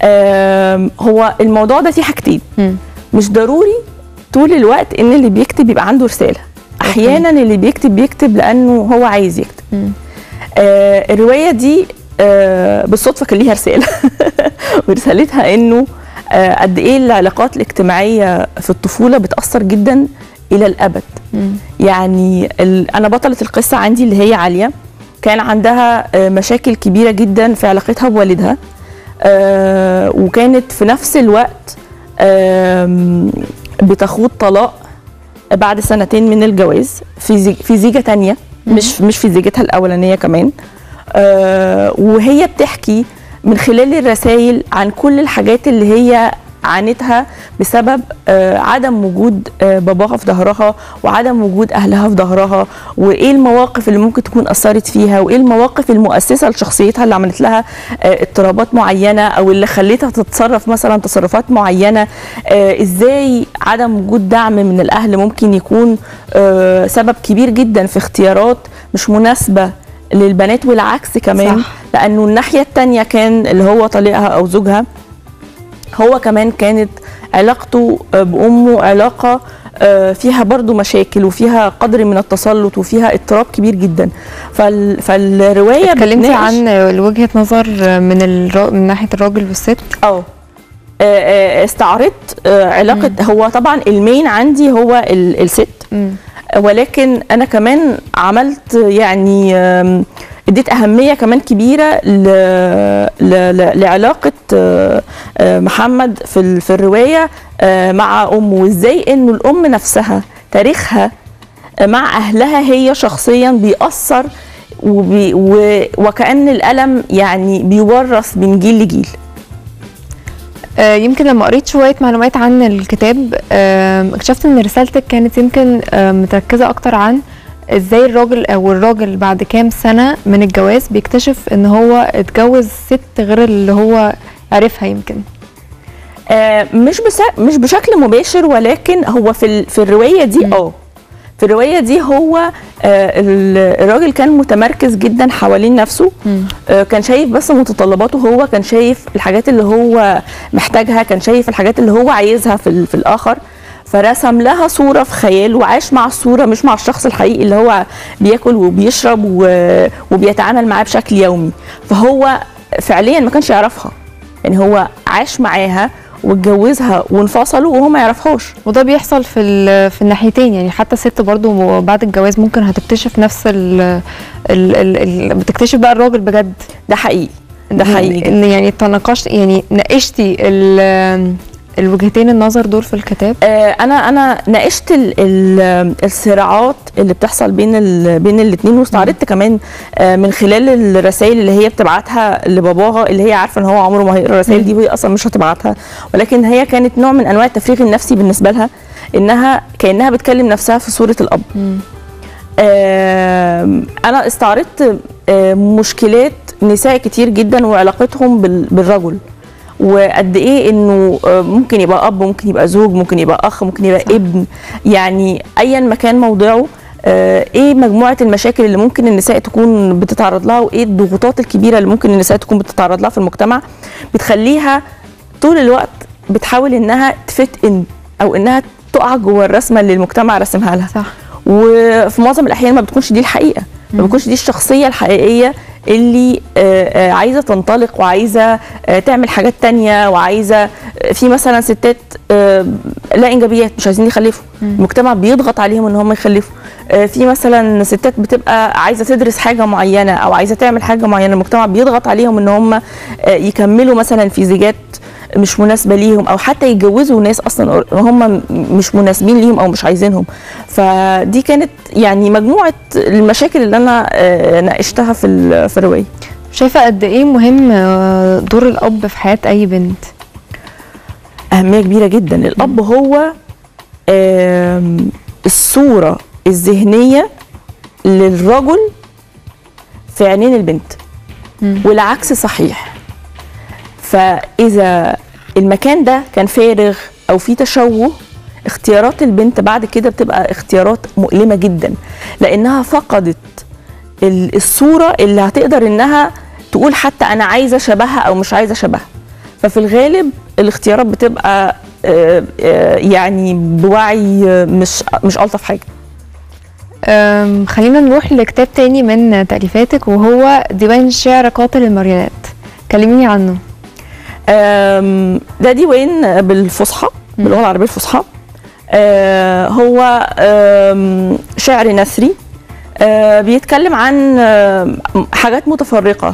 آم، هو الموضوع ده فيه حاجتين مم. مش ضروري طول الوقت ان اللي بيكتب يبقى عنده رساله احيانا اللي بيكتب بيكتب لانه هو عايز يكتب مم. آه الروايه دي آه بالصدفه كان ليها رساله ورسالتها انه آه قد ايه العلاقات الاجتماعيه في الطفوله بتاثر جدا الى الابد مم. يعني ال... انا بطله القصه عندي اللي هي عاليه كان عندها آه، مشاكل كبيره جدا في علاقتها بوالدها آه، وكانت في نفس الوقت آم، بتخوض طلاق بعد سنتين من الجواز في زي... في زيجه تانية مش مش في زيجتها الاولانيه كمان آه، وهي بتحكي من خلال الرسائل عن كل الحاجات اللي هي عانتها بسبب آه، عدم وجود آه، باباها في ظهرها وعدم وجود اهلها في ظهرها وايه المواقف اللي ممكن تكون اثرت فيها وايه المواقف المؤسسه لشخصيتها اللي عملت لها آه، اضطرابات معينه او اللي خلتها تتصرف مثلا تصرفات معينه آه، ازاي عدم وجود دعم من الاهل ممكن يكون آه، سبب كبير جدا في اختيارات مش مناسبه للبنات والعكس كمان صح. لانه الناحيه التانية كان اللي هو طليقها او زوجها هو كمان كانت علاقته بامه علاقه آه، فيها برضو مشاكل وفيها قدر من التسلط وفيها اضطراب كبير جدا فال... فالروايه اتكلمتي بتناقش- عن وجهه نظر من الرا... من ناحيه الراجل والست اه آه، آه، استعرضت آه، علاقه هو طبعا المين عندي هو ال- الست مم. ولكن انا كمان عملت يعني آم، اديت اهميه كمان كبيره ل... ل... ل... لعلاقه آه، آه، محمد في ال... في الروايه آه، مع امه وازاي انه الام نفسها تاريخها مع اهلها هي شخصيا بيأثر وبي... و... وكأن الألم يعني بيورث من جيل لجيل آه، يمكن لما قريت شويه معلومات عن الكتاب آم، اكتشفت ان رسالتك كانت يمكن آم، متركزه اكتر عن ازاي الراجل او الراجل بعد كام سنه من الجواز بيكتشف ان هو اتجوز ست غير اللي هو عرفها يمكن آه، مش بس مش بشكل مباشر ولكن هو في ال... في الروايه دي اه في الروايه دي هو آه، ال- الراجل كان متمركز جدا حوالين نفسه آه، كان شايف بس متطلباته هو كان شايف الحاجات اللي هو محتاجها كان شايف الحاجات اللي هو عايزها في, ال- في الاخر فرسم لها صوره في خياله وعاش مع الصوره مش مع الشخص الحقيقي اللي هو بياكل وبيشرب و- وبيتعامل معاه بشكل يومي فهو فعليا ما كانش يعرفها يعني هو عاش معاها واتجوزها وانفصلوا وهو ما يعرفهاش وده بيحصل في ال- في الناحيتين يعني حتى الست برضو بعد الجواز ممكن هتكتشف نفس ال ال ال ال بتكتشف بقى الراجل بجد ده حقيقي ده حقيقي ان يعني تناقشت يعني ناقشتي ال- الوجهتين النظر دول في الكتاب آه، انا انا ناقشت ال ال الصراعات اللي بتحصل بين ال بين الاثنين واستعرضت كمان آه، من خلال الرسائل اللي هي بتبعتها لباباها اللي هي عارفه ان هو عمره ما هيقرا الرسائل دي وهي اصلا مش هتبعتها ولكن هي كانت نوع من انواع التفريغ النفسي بالنسبه لها انها كانها بتكلم نفسها في صوره الاب آم، انا استعرضت آه، مشكلات نساء كتير جدا وعلاقتهم بال- بالرجل وقد ايه انه آه، ممكن يبقى اب ممكن يبقى زوج ممكن يبقى اخ ممكن يبقى ابن يعني ايا ما كان موضوعه آه، ايه مجموعه المشاكل اللي ممكن النساء تكون بتتعرض لها وايه الضغوطات الكبيره اللي ممكن النساء تكون بتتعرض لها في المجتمع بتخليها طول الوقت بتحاول انها تفت ان او انها تقع جوه الرسمه اللي المجتمع رسمها لها صح وفي معظم الاحيان ما بتكونش دي الحقيقه ما بتكونش دي الشخصيه الحقيقيه اللي آه، آه، عايزه تنطلق وعايزه آه، تعمل حاجات تانية وعايزه آه، في مثلا ستات آه، لا انجابيات مش عايزين يخلفوا المجتمع بيضغط عليهم ان هم يخلفوا آه، في مثلا ستات بتبقى عايزه تدرس حاجه معينه او عايزه تعمل حاجه معينه المجتمع بيضغط عليهم ان هم آه، يكملوا مثلا في زيجات مش مناسبه ليهم او حتى يتجوزوا ناس اصلا هم مش مناسبين ليهم او مش عايزينهم فدي كانت يعني مجموعه المشاكل اللي انا آه، ناقشتها في ال- في الروايه شايفه قد ايه مهم آه، دور الاب في حياه اي بنت اهميه كبيره جدا الاب هو آم، الصوره الذهنيه للرجل في عينين البنت والعكس صحيح فاذا المكان ده كان فارغ او فيه تشوه اختيارات البنت بعد كده بتبقى اختيارات مؤلمه جدا لانها فقدت ال- الصوره اللي هتقدر انها تقول حتى انا عايزه شبهها او مش عايزه شبهها ففي الغالب الاختيارات بتبقى آه، آه، يعني بوعي آه، مش مش الطف حاجه أم، خلينا نروح لكتاب تاني من تأليفاتك وهو ديوان الشعر قاتل الماريونات كلميني عنه آم، ده ديوان بالفصحى باللغه العربيه الفصحى آه، هو آم، شعر نثري آه، بيتكلم عن آم، حاجات متفرقه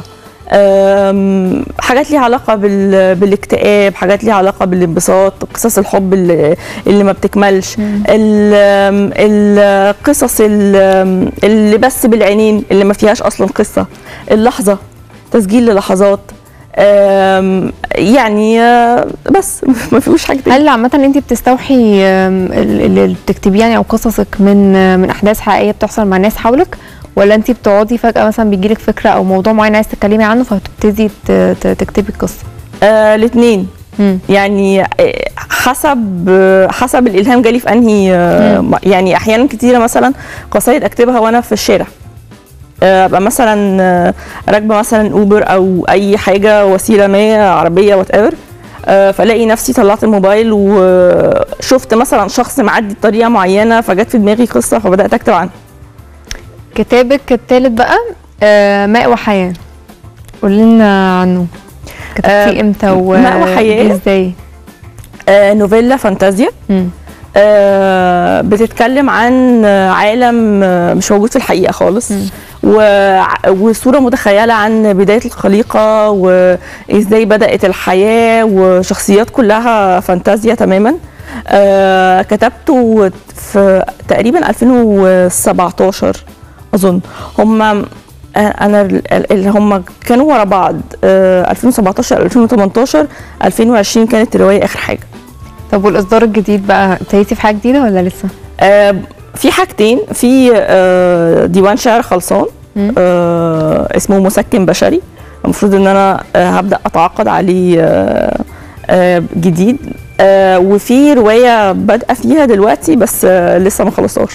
آم، حاجات ليها علاقه بال- بالاكتئاب حاجات ليها علاقه بالانبساط قصص الحب اللي, اللي ما بتكملش ال- آم، القصص ال- اللي بس بالعينين اللي ما فيهاش اصلا قصه اللحظه تسجيل للحظات آم، يعني آه، بس ما فيهوش حاجه تاني هل عامة انت بتستوحي أم، ال- اللي بتكتبيه يعني او قصصك من من احداث حقيقية بتحصل مع ناس حولك ولا انت بتقعدي فجأة مثلا بيجيلك فكرة او موضوع معين عايز تتكلمي عنه فبتبتدي ت- ت- تكتبي القصة آه الاثنين مم. يعني آه، حسب آه، حسب الالهام جالي في انهي آه، يعني احيانا كتيره مثلا قصايد اكتبها وانا في الشارع آه، ابقى مثلا آه، راكبه مثلا اوبر او اي حاجه وسيله ما عربيه وات ايفر فلاقي نفسي طلعت الموبايل وشفت مثلا شخص معدي بطريقه معينه فجت في دماغي قصه فبدات اكتب عنها كتابك التالت بقى آه، ماء وحياة قولي لنا عنه كتبتيه آه، امتى و ماء وحياة. جه ازاي آه، نوفيلا فانتازيا مم. آه، بتتكلم عن آه، عالم آه، مش موجود في الحقيقة خالص وع- وصورة متخيلة عن بداية الخليقة وإزاي بدأت الحياة وشخصيات كلها فانتازيا تماما آه، كتبته في تقريبا 2017 أظن هم انا ال- اللي هم كانوا ورا بعض آه، 2017 2018 2020 كانت الروايه اخر حاجه طب والاصدار الجديد بقى ابتديتي في حاجة جديدة ولا لسه؟ آه، في حاجتين في آه، ديوان شعر خلصان آه، اسمه مسكن بشري المفروض ان انا آه، هبدا اتعاقد عليه آه، آه، جديد آه، وفي روايه بادئه فيها دلوقتي بس آه، لسه ما خلصتهاش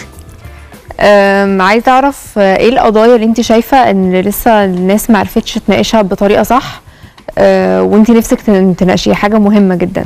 أم، عايزه اعرف آه، ايه القضايا اللي انت شايفه ان لسه الناس ما عرفتش تناقشها بطريقه صح أه وانت نفسك تن- تناقشيها حاجه مهمه جدا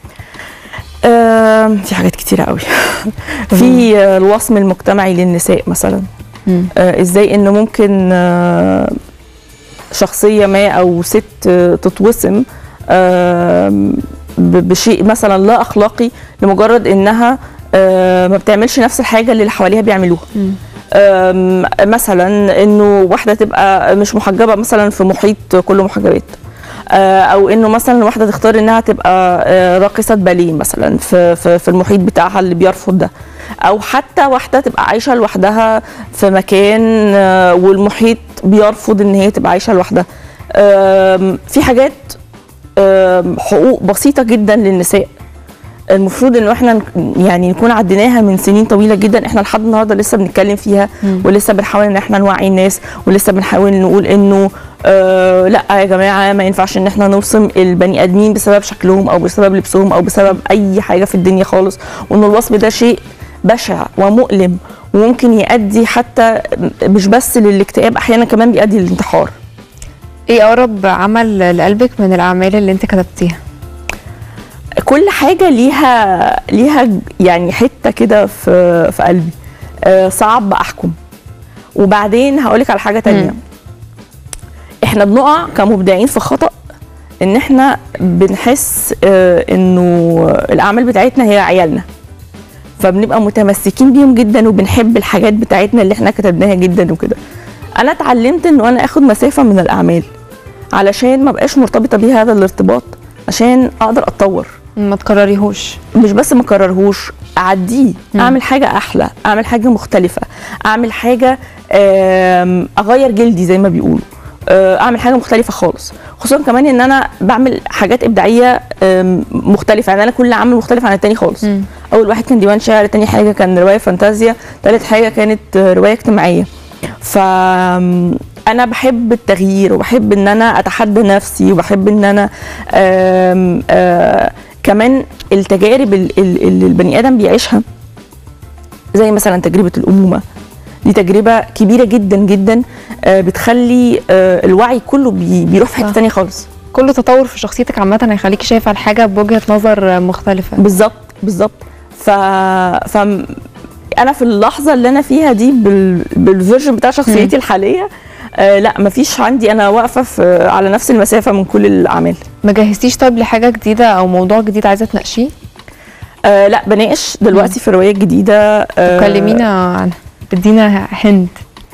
آه، في حاجات كتيرة قوي في آه، الوصم المجتمعي للنساء مثلا مم. آه، ازاي ان ممكن آه، شخصية ما او ست آه، تتوسم آه، ب- بشيء مثلا لا اخلاقي لمجرد انها آه، ما بتعملش نفس الحاجة اللي اللي حواليها بيعملوها آم، مثلا انه واحده تبقى مش محجبه مثلا في محيط كله محجبات آه، او انه مثلا واحده تختار انها تبقى آه، راقصه باليه مثلا في في في المحيط بتاعها اللي بيرفض ده او حتى واحده تبقى عايشه لوحدها في مكان آه، والمحيط بيرفض ان هي تبقى عايشه لوحدها آم، في حاجات آم، حقوق بسيطه جدا للنساء المفروض انه احنا نك- يعني نكون عديناها من سنين طويله جدا احنا لحد النهارده لسه بنتكلم فيها ولسه بنحاول ان احنا نوعي الناس ولسه بنحاول نقول انه آه لا يا جماعه ما ينفعش ان احنا نوصم البني ادمين بسبب شكلهم او بسبب لبسهم او بسبب اي حاجه في الدنيا خالص وان الوصم ده شيء بشع ومؤلم وممكن يؤدي حتى مش بس للاكتئاب احيانا كمان بيؤدي للانتحار ايه اقرب عمل لقلبك من الاعمال اللي انت كتبتيها كل حاجة ليها ليها يعني حتة كده في في قلبي آه، صعب أحكم وبعدين هقولك على حاجة تانية مم. احنا بنقع كمبدعين في خطأ ان احنا بنحس آه، انه الاعمال بتاعتنا هي عيالنا فبنبقى متمسكين بيهم جدا وبنحب الحاجات بتاعتنا اللي احنا كتبناها جدا وكده انا اتعلمت انه انا اخد مسافة من الاعمال علشان ما بقاش مرتبطة بيها هذا الارتباط عشان اقدر اتطور ما تكرريهوش مش بس ما اكررهوش اعديه اعمل حاجه احلى اعمل حاجه مختلفه اعمل حاجه آم، اغير جلدي زي ما بيقولوا آه، اعمل حاجه مختلفه خالص خصوصا كمان ان انا بعمل حاجات ابداعيه آم، مختلفه يعني انا كل عمل مختلف عن التاني خالص مم. اول واحد كان ديوان شعر تاني حاجه كان روايه فانتازيا تالت حاجه كانت آه، روايه اجتماعيه ف انا بحب التغيير وبحب ان انا اتحدى نفسي وبحب ان انا آم، آه، كمان التجارب ال- ال- اللي البني ادم بيعيشها زي مثلا تجربه الامومه دي تجربه كبيره جدا جدا آه، بتخلي آه، الوعي كله بي- بيروح في حته صح. تانية خالص كل تطور في شخصيتك عامه هيخليكي شايفه الحاجه بوجهه نظر مختلفه بالظبط بالظبط ف ف انا في اللحظه اللي انا فيها دي بال... بالفيرجن بتاع شخصيتي الحاليه آه لا مفيش عندي انا واقفه في على نفس المسافه من كل الاعمال ما جهزتيش طيب لحاجه جديده او موضوع جديد عايزه تناقشيه آه لا بناقش دلوقتي في روايه جديده آه كلمينا عنها ادينا هند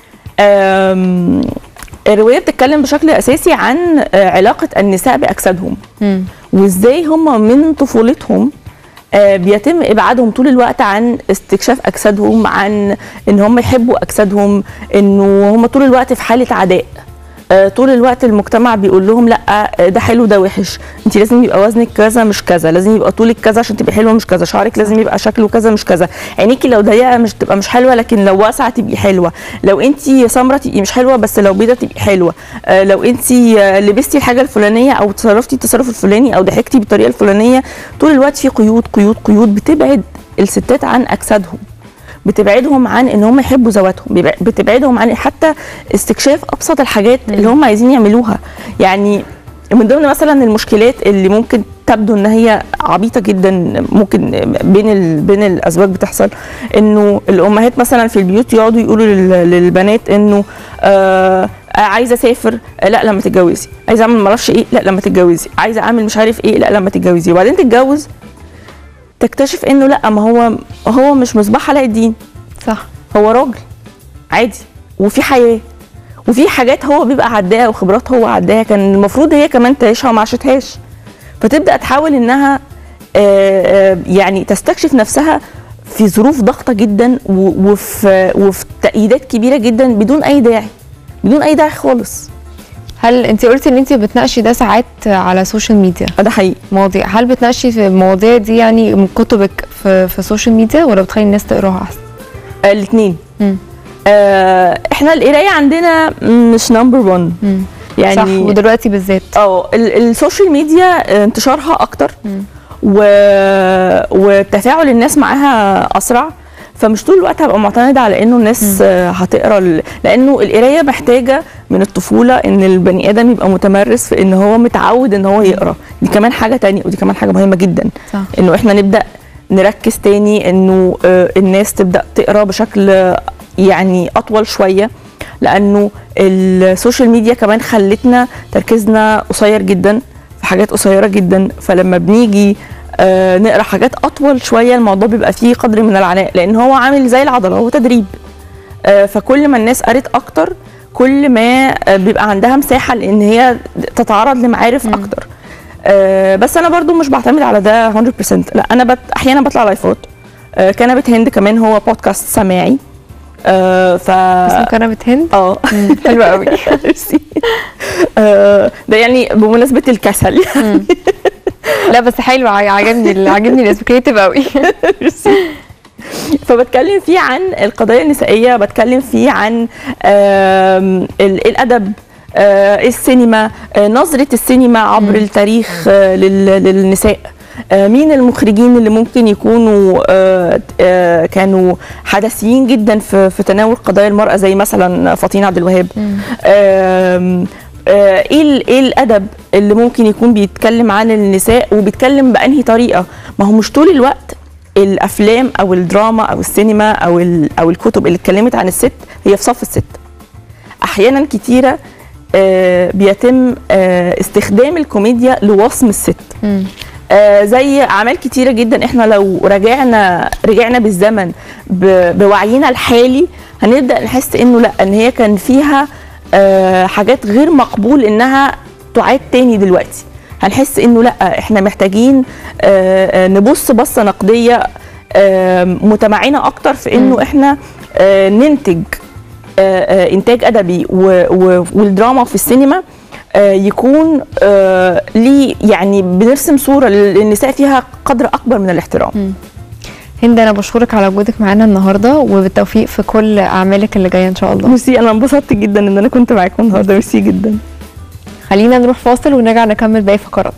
آم، الروايه بتتكلم بشكل اساسي عن آه، علاقه النساء باجسادهم مم. وازاي هم من طفولتهم آه، بيتم ابعادهم طول الوقت عن استكشاف اجسادهم عن ان هم يحبوا اجسادهم انه هم طول الوقت في حاله عداء آه، طول الوقت المجتمع بيقول لهم لا آه، ده حلو ده وحش انت لازم يبقى وزنك كذا مش كذا لازم يبقى طولك كذا عشان تبقي حلوه مش كذا شعرك لازم يبقى شكله كذا مش كذا عينيكي لو ضيقه مش تبقى مش حلوه لكن لو واسعه تبقي حلوه لو انت سمره تبقي مش حلوه بس لو بيضه تبقي حلوه آه، لو انت آه، لبستي الحاجه الفلانيه او تصرفتي التصرف الفلاني او ضحكتي بالطريقه الفلانيه طول الوقت في قيود قيود قيود بتبعد الستات عن اجسادهم بتبعدهم عن ان هم يحبوا ذواتهم بيبع- بتبعدهم عن حتى استكشاف ابسط الحاجات اللي هم عايزين يعملوها يعني من ضمن مثلا المشكلات اللي ممكن تبدو ان هي عبيطه جدا ممكن بين ال... بين الازواج بتحصل انه الامهات مثلا في البيوت يقعدوا يقولوا لل... للبنات انه آه عايزه اسافر آه، لا لما تتجوزي عايزه اعمل معرفش ايه لا لما تتجوزي عايزه اعمل مش عارف ايه لا لما تتجوزي وبعدين تتجوز تكتشف انه لا ما هو هو مش مصباح علاء الدين صح هو راجل عادي وفي حياه وفي حاجات هو بيبقى عداها وخبرات هو عداها كان المفروض هي كمان تعيشها وما عاشتهاش فتبدا تحاول انها آه، آه، يعني تستكشف نفسها في ظروف ضغطه جدا و- وفي وفي تأييدات كبيره جدا بدون اي داعي بدون اي داعي خالص هل انت قلتي ان انت بتناقشي ده ساعات على السوشيال ميديا آه، ده حقيقي مواضيع هل بتناقشي في المواضيع دي يعني من كتبك في في السوشيال ميديا ولا بتخلي الناس تقراها احسن الاثنين مم. آه احنا القرايه عندنا مش نمبر 1 مم. يعني صح ودلوقتي بالذات اه ال- السوشيال ميديا آه، انتشارها اكتر و... وتفاعل الناس معاها اسرع فمش طول الوقت هبقى معتمده على انه الناس آه، هتقرا ال- لانه القرايه محتاجه من الطفوله ان البني ادم يبقى متمرس في ان هو متعود ان هو يقرا دي كمان حاجه تانية ودي كمان حاجه مهمه جدا صح. انه احنا نبدا نركز تاني انه آه، الناس تبدا تقرا بشكل آه، يعني اطول شويه لانه السوشيال ميديا كمان خلتنا تركيزنا قصير جدا في حاجات قصيره جدا فلما بنيجي آه، نقرا حاجات اطول شويه الموضوع بيبقى فيه قدر من العناء لان هو عامل زي العضله هو تدريب آه، فكل ما الناس قرت اكتر كل ما آه، بيبقى عندها مساحه لان هي تتعرض لمعارف اكتر آه، بس انا برضو مش بعتمد على ده 100% لا انا بت... احيانا بطلع لايفات آه، كنبه هند كمان هو بودكاست سماعي آه، ف اسمه كنبه هند اه حلوه قوي ميرسي. آه، ده يعني بمناسبه الكسل يعني لا بس حلو ع- عجبني عجبني الاسم كريتيف قوي ميرسي. فبتكلم فيه عن القضايا النسائيه بتكلم فيه عن آم، ال- الادب آه، السينما آه، نظره السينما عبر التاريخ آه، لل- للنساء آه، مين المخرجين اللي ممكن يكونوا آه، آه، كانوا حدثيين جدا في في تناول قضايا المراه زي مثلا فاطين عبد الوهاب آم، آه، ايه ال- ايه الادب اللي ممكن يكون بيتكلم عن النساء وبيتكلم بانهي طريقه ما هو مش طول الوقت الافلام او الدراما او السينما او ال- او الكتب اللي اتكلمت عن الست هي في صف الست احيانا كتيره آه، بيتم آه، استخدام الكوميديا لوصم الست آه، زي اعمال كتيره جدا احنا لو رجعنا رجعنا بالزمن ب- بوعينا الحالي هنبدا نحس انه لا ان هي كان فيها آه، حاجات غير مقبول انها تعاد تاني دلوقتي هنحس انه لا احنا محتاجين آه، آه، نبص بصه نقديه آه، متمعنه اكتر في انه احنا آه، ننتج آه، آه، انتاج ادبي و- و- والدراما في السينما آه، يكون آه، ليه يعني بنرسم صوره للنساء فيها قدر اكبر من الاحترام هند انا بشكرك على وجودك معانا النهارده وبالتوفيق في كل اعمالك اللي جايه ان شاء الله ميرسي انا انبسطت جدا ان انا كنت معاكم النهارده ميرسي جدا خلينا نروح فاصل ونرجع نكمل باقي فقراتنا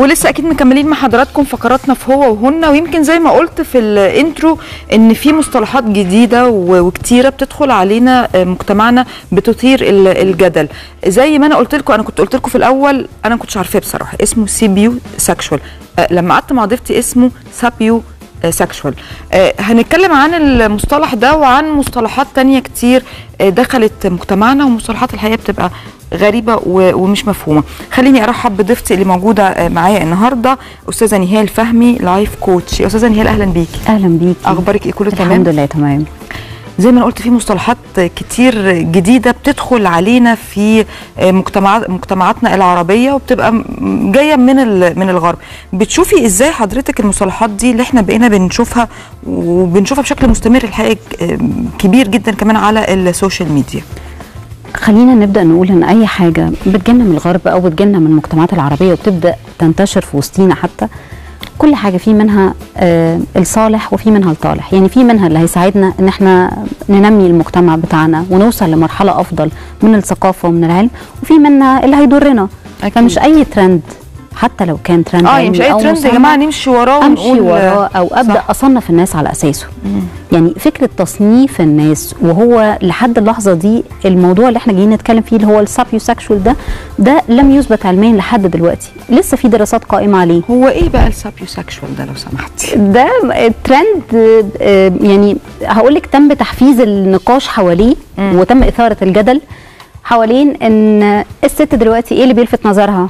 ولسه اكيد مكملين مع حضراتكم فقراتنا في هو وهن ويمكن زي ما قلت في الانترو ان في مصطلحات جديده و- وكتيره بتدخل علينا آه، مجتمعنا بتثير ال- الجدل زي ما انا قلت لكم انا كنت قلت لكم في الاول انا ما كنتش عارفاه بصراحه اسمه سيبيو سكشوال لما قعدت مع ضيفتي اسمه سابيو سكشوال هنتكلم عن المصطلح ده وعن مصطلحات تانية كتير آه، دخلت مجتمعنا ومصطلحات الحقيقه بتبقى غريبه و- ومش مفهومه خليني ارحب بضيفتي اللي موجوده آه، معايا النهارده استاذه نهال فهمي لايف كوتش يا استاذه نهال اهلا بيكي اهلا بيكي اخبارك ايه كله تمام الحمد لله تمام زي ما انا قلت في مصطلحات كتير جديده بتدخل علينا في مجتمعات مجتمعاتنا العربيه وبتبقى م- جايه من ال- من الغرب بتشوفي ازاي حضرتك المصطلحات دي اللي احنا بقينا بنشوفها وبنشوفها بشكل مستمر الحقيقه ك- كبير جدا كمان على السوشيال ميديا خلينا نبدا نقول ان اي حاجه بتجيلنا من الغرب او بتجيلنا من المجتمعات العربيه وبتبدا تنتشر في وسطينا حتى كل حاجه في منها آه الصالح وفي منها الطالح يعني في منها اللي هيساعدنا ان احنا ننمي المجتمع بتاعنا ونوصل لمرحله افضل من الثقافه ومن العلم وفي منها اللي هيضرنا أكيد. فمش اي ترند حتى لو كان ترند اه علمي مش اي أو ترند يا مصنع، جماعه نمشي وراه امشي ونقول وراه او ابدا صح. اصنف الناس على اساسه يعني فكره تصنيف الناس وهو لحد اللحظه دي الموضوع اللي احنا جايين نتكلم فيه اللي هو السابيو سكشوال ده ده لم يثبت علميا لحد دلوقتي لسه في دراسات قائمه عليه هو ايه بقى السابيو سكشوال ده لو سمحتي ده ترند آه، يعني هقول لك تم تحفيز النقاش حواليه وتم اثاره الجدل حوالين ان الست دلوقتي ايه اللي بيلفت نظرها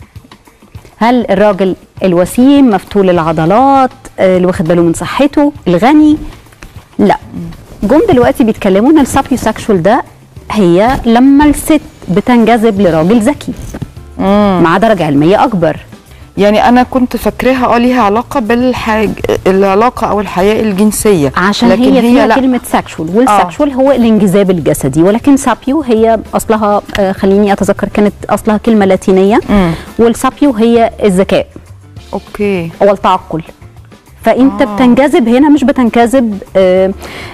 هل الراجل الوسيم مفتول العضلات آه، اللي واخد باله من صحته الغني لا جم دلوقتي بيتكلموا ان السابيو سكشوال ده هي لما الست بتنجذب لراجل ذكي مع درجه علميه اكبر يعني انا كنت فاكراها اه ليها علاقه بالحاج العلاقه او الحياه الجنسيه عشان لكن هي فيها لا. كلمه سكشوال والسكشوال هو الانجذاب الجسدي ولكن سابيو هي اصلها آه، خليني اتذكر كانت اصلها كلمه لاتينيه مم. والسابيو هي الذكاء اوكي او التعقل فانت آه. بتنجذب هنا مش بتنجذب آه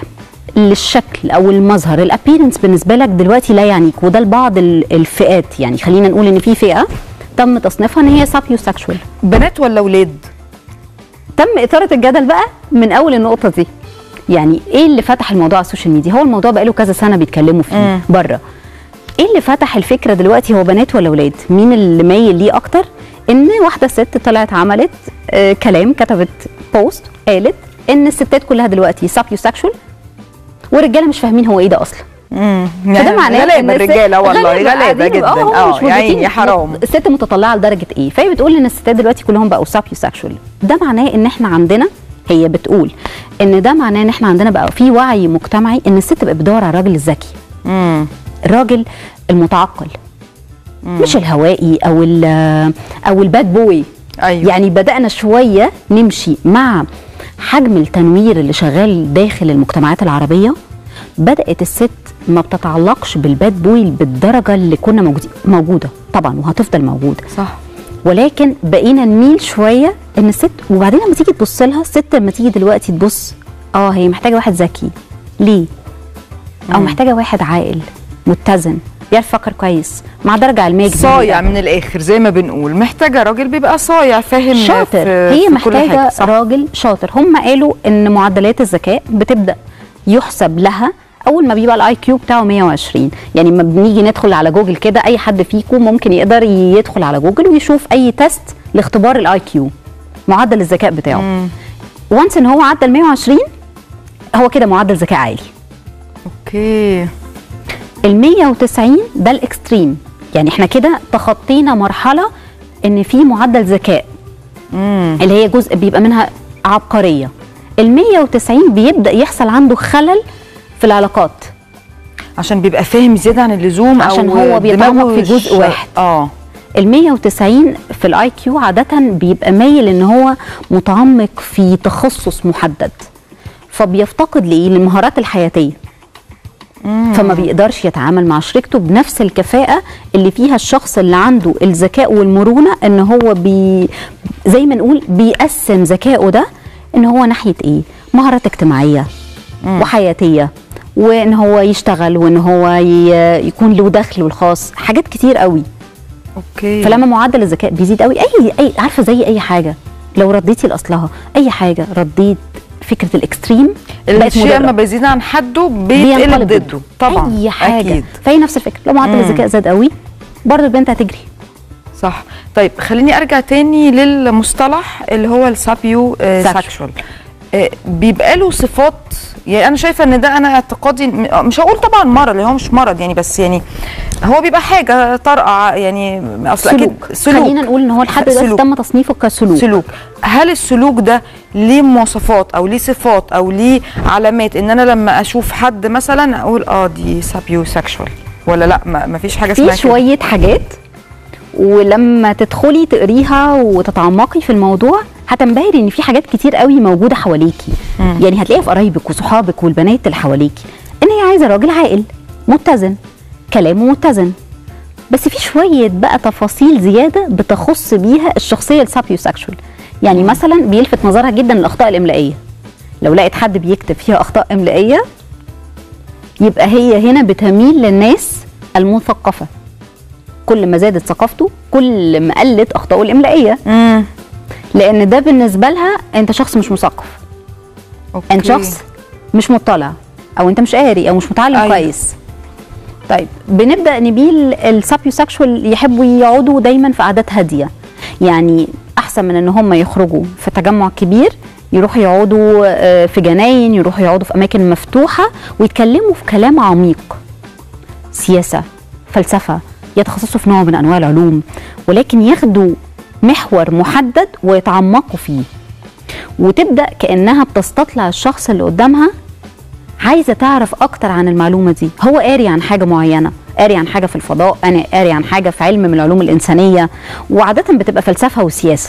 للشكل او المظهر الابيرنس بالنسبه لك دلوقتي لا يعنيك وده لبعض ال- الفئات يعني خلينا نقول ان في فئه تم تصنيفها ان هي سابيو سكشوال بنات ولا اولاد تم اثاره الجدل بقى من اول النقطه دي يعني ايه اللي فتح الموضوع على السوشيال ميديا هو الموضوع بقاله كذا سنه بيتكلموا فيه بره ايه اللي فتح الفكره دلوقتي هو بنات ولا اولاد مين اللي مايل ليه اكتر ان واحده ست طلعت عملت آه كلام كتبت بوست قالت ان الستات كلها دلوقتي سابيو سكشوال والرجاله مش فاهمين هو ايه ده اصلا امم فده معناه غلابه إن الست- الرجاله والله غلابة غلابه قاعدين- جدا اه هم مش يا عيني مدركين حرام الست متطلعه لدرجه ايه فهي بتقول ان الستات دلوقتي كلهم بقوا سابيو سكشوال ده معناه ان احنا عندنا هي بتقول ان ده معناه ان احنا عندنا بقى في وعي مجتمعي ان الست بقت بتدور على الراجل الذكي امم الراجل المتعقل مش الهوائي او ال- او الباد بوي ايوه يعني بدانا شويه نمشي مع حجم التنوير اللي شغال داخل المجتمعات العربيه بدات الست ما بتتعلقش بالباد بوي بالدرجه اللي كنا موجودين موجوده طبعا وهتفضل موجوده صح ولكن بقينا نميل شويه ان الست وبعدين لما تيجي تبص لها الست لما تيجي دلوقتي تبص اه هي محتاجه واحد ذكي ليه او محتاجه واحد عاقل متزن بيعرف يفكر كويس مع درجه علميه كبيره صايع من الاخر زي ما بنقول محتاجه راجل بيبقى صايع فاهم شاطر في هي في كل محتاجه حاجة. صح. راجل شاطر هم قالوا ان معدلات الذكاء بتبدا يحسب لها اول ما بيبقى الاي كيو بتاعه 120 يعني لما بنيجي ندخل على جوجل كده اي حد فيكم ممكن يقدر يدخل على جوجل ويشوف اي تيست لاختبار الاي كيو معدل الذكاء بتاعه وانس ان هو عدى ال 120 هو كده معدل ذكاء عالي اوكي ال 190 ده الاكستريم يعني احنا كده تخطينا مرحله ان في معدل ذكاء اللي هي جزء بيبقى منها عبقريه ال 190 بيبدا يحصل عنده خلل في العلاقات عشان بيبقى فاهم زياده عن اللزوم عشان أو هو بيتعمق دماغه في جزء ش- واحد. اه ال 190 في الاي كيو عاده بيبقى مايل ان هو متعمق في تخصص محدد فبيفتقد لايه للمهارات الحياتيه فما بيقدرش يتعامل مع شريكته بنفس الكفاءة اللي فيها الشخص اللي عنده الذكاء والمرونة ان هو بي زي ما نقول بيقسم ذكائه ده ان هو ناحية ايه مهارات اجتماعية وحياتية وان هو يشتغل وان هو ي- يكون له دخل الخاص حاجات كتير قوي اوكي فلما معدل الذكاء بيزيد قوي اي اي عارفه زي اي حاجه لو رديتي لاصلها اي حاجه رديت فكره الاكستريم بقت الشيء مضرة. لما بيزيد عن حده بينقلب بيتقلب ضده. ضده طبعا اي حاجه اكيد فهي نفس الفكره لو معدل مم. الذكاء زاد قوي برضه البنت هتجري صح طيب خليني ارجع تاني للمصطلح اللي هو السابيو ساكشوال بيبقى له صفات يعني انا شايفه ان ده انا اعتقادي م- مش هقول طبعا مرض لان هو مش مرض يعني بس يعني هو بيبقى حاجه طارئه يعني اصل اكيد سلوك. خلينا نقول ان هو لحد دلوقتي سلوك. تم تصنيفه كسلوك سلوك هل السلوك ده ليه مواصفات او ليه صفات او ليه علامات ان انا لما اشوف حد مثلا اقول اه دي سابيو ساكشوال ولا لا ما ما فيش حاجه اسمها في كده؟ شويه حاجات ولما تدخلي تقريها وتتعمقي في الموضوع هتنبهري ان في حاجات كتير قوي موجوده حواليكي مم. يعني هتلاقيها في قرايبك وصحابك والبنات اللي حواليكي ان هي عايزه راجل عاقل متزن كلامه متزن بس في شويه بقى تفاصيل زياده بتخص بيها الشخصيه السابيو ساكشوال يعني مثلا بيلفت نظرها جدا الاخطاء الاملائيه لو لقيت حد بيكتب فيها اخطاء املائيه يبقى هي هنا بتميل للناس المثقفه كل ما زادت ثقافته كل ما قلت اخطائه الاملائيه مم. لان ده بالنسبه لها انت شخص مش مثقف أوكي. انت شخص مش مطلع او انت مش قاري او مش متعلم أيوة. أيوة. كويس طيب بنبدا نميل السابيو ساكشوال يحبوا يقعدوا دايما في قعدات هاديه يعني احسن من ان هم يخرجوا في تجمع كبير يروحوا يقعدوا آه، في جناين يروحوا يقعدوا في اماكن مفتوحه ويتكلموا في كلام عميق سياسه فلسفه يتخصصوا في نوع من انواع العلوم ولكن ياخدوا محور محدد ويتعمقوا فيه وتبدا كانها بتستطلع الشخص اللي قدامها عايزه تعرف اكتر عن المعلومه دي هو قاري عن حاجه معينه قاري عن حاجه في الفضاء انا قاري عن حاجه في علم من العلوم الانسانيه وعاده بتبقى فلسفه وسياسه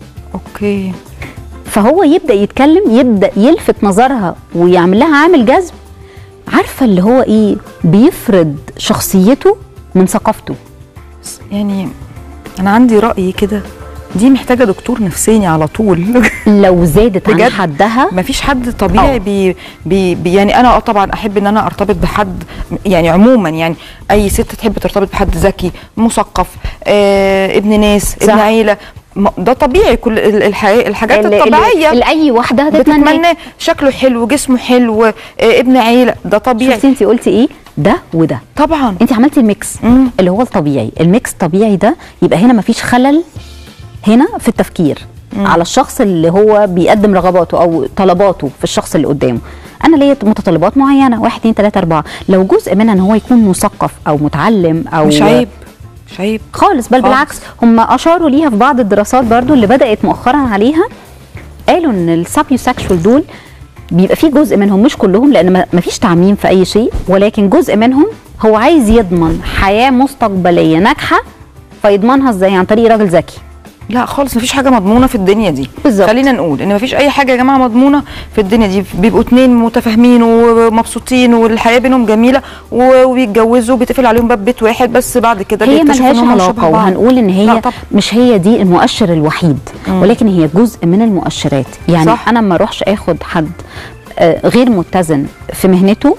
اوكي فهو يبدا يتكلم يبدا يلفت نظرها ويعمل لها عامل جذب عارفه اللي هو ايه بيفرض شخصيته من ثقافته يعني انا عندي راي كده دي محتاجه دكتور نفساني على طول لو زادت عن بجد حدها مفيش حد طبيعي آه. بي بي بي يعني انا اه طبعا احب ان انا ارتبط بحد يعني عموما يعني اي ست تحب ترتبط بحد ذكي مثقف آه ابن ناس ابن صح. عيله ما- ده طبيعي كل ال- الحياه الحاجات اللي- الطبيعيه اللي اي واحده هتتمناه بتتمنى شكله حلو جسمه حلو آه ابن عيله ده طبيعي شفتي انت قلتي ايه ده وده طبعا انت عملتي الميكس مم. اللي هو الطبيعي الميكس الطبيعي ده يبقى هنا مفيش خلل هنا في التفكير مم. على الشخص اللي هو بيقدم رغباته او طلباته في الشخص اللي قدامه انا ليا متطلبات معينه واحد اتنين تلاته اربعه لو جزء منها ان هو يكون مثقف او متعلم او مش عيب مش عيب خالص بل خالص. بالعكس هم اشاروا ليها في بعض الدراسات برضو اللي بدات مؤخرا عليها قالوا ان السابيو ساكشوال دول بيبقى في جزء منهم مش كلهم لان ما- مفيش تعميم في اي شيء ولكن جزء منهم هو عايز يضمن حياه مستقبليه ناجحه فيضمنها ازاي عن طريق راجل ذكي لا خالص مفيش حاجه مضمونه في الدنيا دي بالظبط. خلينا نقول ان مفيش اي حاجه يا جماعه مضمونه في الدنيا دي بيبقوا اتنين متفاهمين ومبسوطين والحياه بينهم جميله و- وبيتجوزوا بيتقفل عليهم باب بيت واحد بس بعد كده هي بيكتشفوا ملهاش إن هم شبه علاقه بعض. وهنقول ان لا هي طبعا. مش هي دي المؤشر الوحيد ولكن هي جزء من المؤشرات يعني صح. انا ما اروحش اخد حد آه، غير متزن في مهنته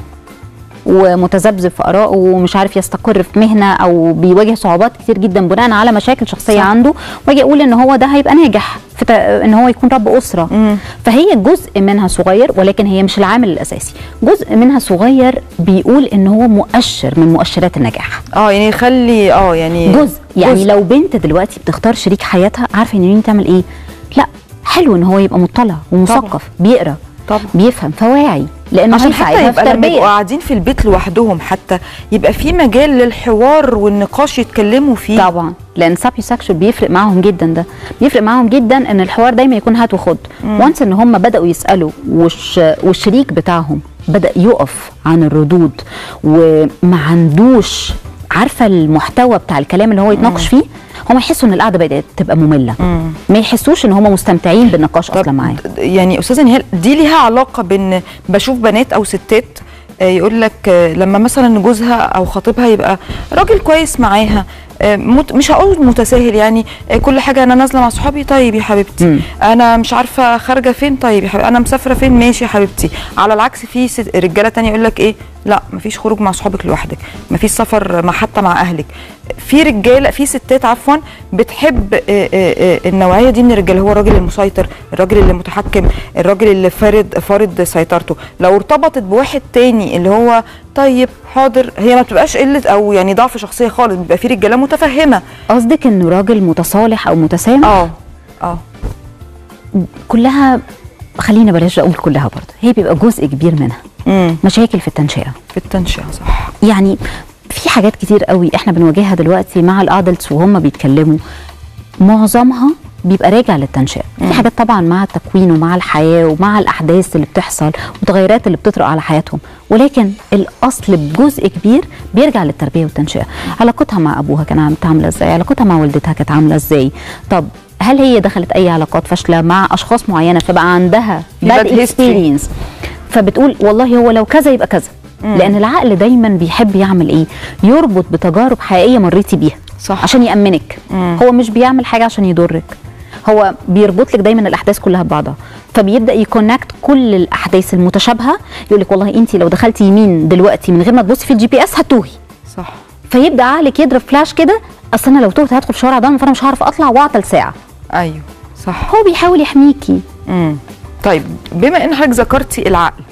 ومتذبذب في ارائه ومش عارف يستقر في مهنه او بيواجه صعوبات كتير جدا بناء على مشاكل شخصيه صح. عنده واجي اقول ان هو ده هيبقى ناجح في تا- ان هو يكون رب اسره مم. فهي جزء منها صغير ولكن هي مش العامل الاساسي جزء منها صغير بيقول ان هو مؤشر من مؤشرات النجاح اه يعني يخلي اه يعني جزء يعني جزء. لو بنت دلوقتي بتختار شريك حياتها عارفه ان مين تعمل ايه لا حلو ان هو يبقى مطلع ومثقف بيقرا طبعا بيفهم فواعي لانه عشان حتى هيساعدها في يبقى لما يبقوا تربيه قاعدين في البيت لوحدهم حتى يبقى في مجال للحوار والنقاش يتكلموا فيه طبعا لان سابيو ساكشوال بيفرق معاهم جدا ده بيفرق معاهم جدا ان الحوار دايما يكون هات وخد وانس ان هم بداوا يسالوا والش والشريك بتاعهم بدا يقف عن الردود وما عندوش عارفه المحتوى بتاع الكلام اللي هو يتناقش فيه هم يحسوا ان القعده بدات تبقى ممله ما يحسوش ان هم مستمتعين بالنقاش اصلا معاه يعني استاذه نهال دي ليها علاقه بان بشوف بنات او ستات آه، يقول لك آه، لما مثلا جوزها او خطيبها يبقى راجل كويس معاها آه، مت مش هقول متساهل يعني آه، كل حاجه انا نازله مع صحابي طيب يا حبيبتي مم. انا مش عارفه خارجه فين طيب يا حبيبتي انا مسافره فين ماشي يا حبيبتي على العكس في ست- رجاله تانية يقول لك ايه لا مفيش خروج مع صحابك لوحدك مفيش سفر مع حتى مع اهلك في رجاله في ستات عفوا بتحب آه، آه، آه، النوعيه دي من الرجاله هو الراجل المسيطر الراجل اللي متحكم الراجل اللي فارض فارض سيطرته لو ارتبطت بواحد تاني اللي هو طيب حاضر هي ما بتبقاش قله او يعني ضعف شخصيه خالص بيبقى في رجاله متفهمه قصدك انه راجل متصالح او متسامح اه اه كلها خلينا بلاش اقول كلها برضه هي بيبقى جزء كبير منها امم مشاكل في التنشئه في التنشئه صح يعني في حاجات كتير قوي احنا بنواجهها دلوقتي مع الادلتس وهم بيتكلموا معظمها بيبقى راجع للتنشئه في حاجات طبعا مع التكوين ومع الحياه ومع الاحداث اللي بتحصل والتغيرات اللي بتطرأ على حياتهم ولكن الاصل بجزء كبير بيرجع للتربيه والتنشئه علاقتها مع ابوها كانت عامله ازاي علاقتها مع والدتها كانت عامله ازاي طب هل هي دخلت اي علاقات فاشله مع اشخاص معينه فبقى عندها في bad bad history. experience فبتقول والله هو لو كذا يبقى كذا لان العقل دايما بيحب يعمل ايه يربط بتجارب حقيقيه مريتي بيها صح. عشان يامنك هو مش بيعمل حاجه عشان يضرك هو بيربط لك دايما الاحداث كلها ببعضها فبيبدا يكونكت كل الاحداث المتشابهه يقول لك والله انت لو دخلتي يمين دلوقتي من غير ما تبصي في الجي بي اس هتوهي صح فيبدا عقلك يضرب فلاش كده اصل انا لو تهت هدخل في شوارع ضلمه فانا مش هعرف اطلع واعطل ساعه ايوه صح هو بيحاول يحميكي امم طيب بما ان حضرتك ذكرتي العقل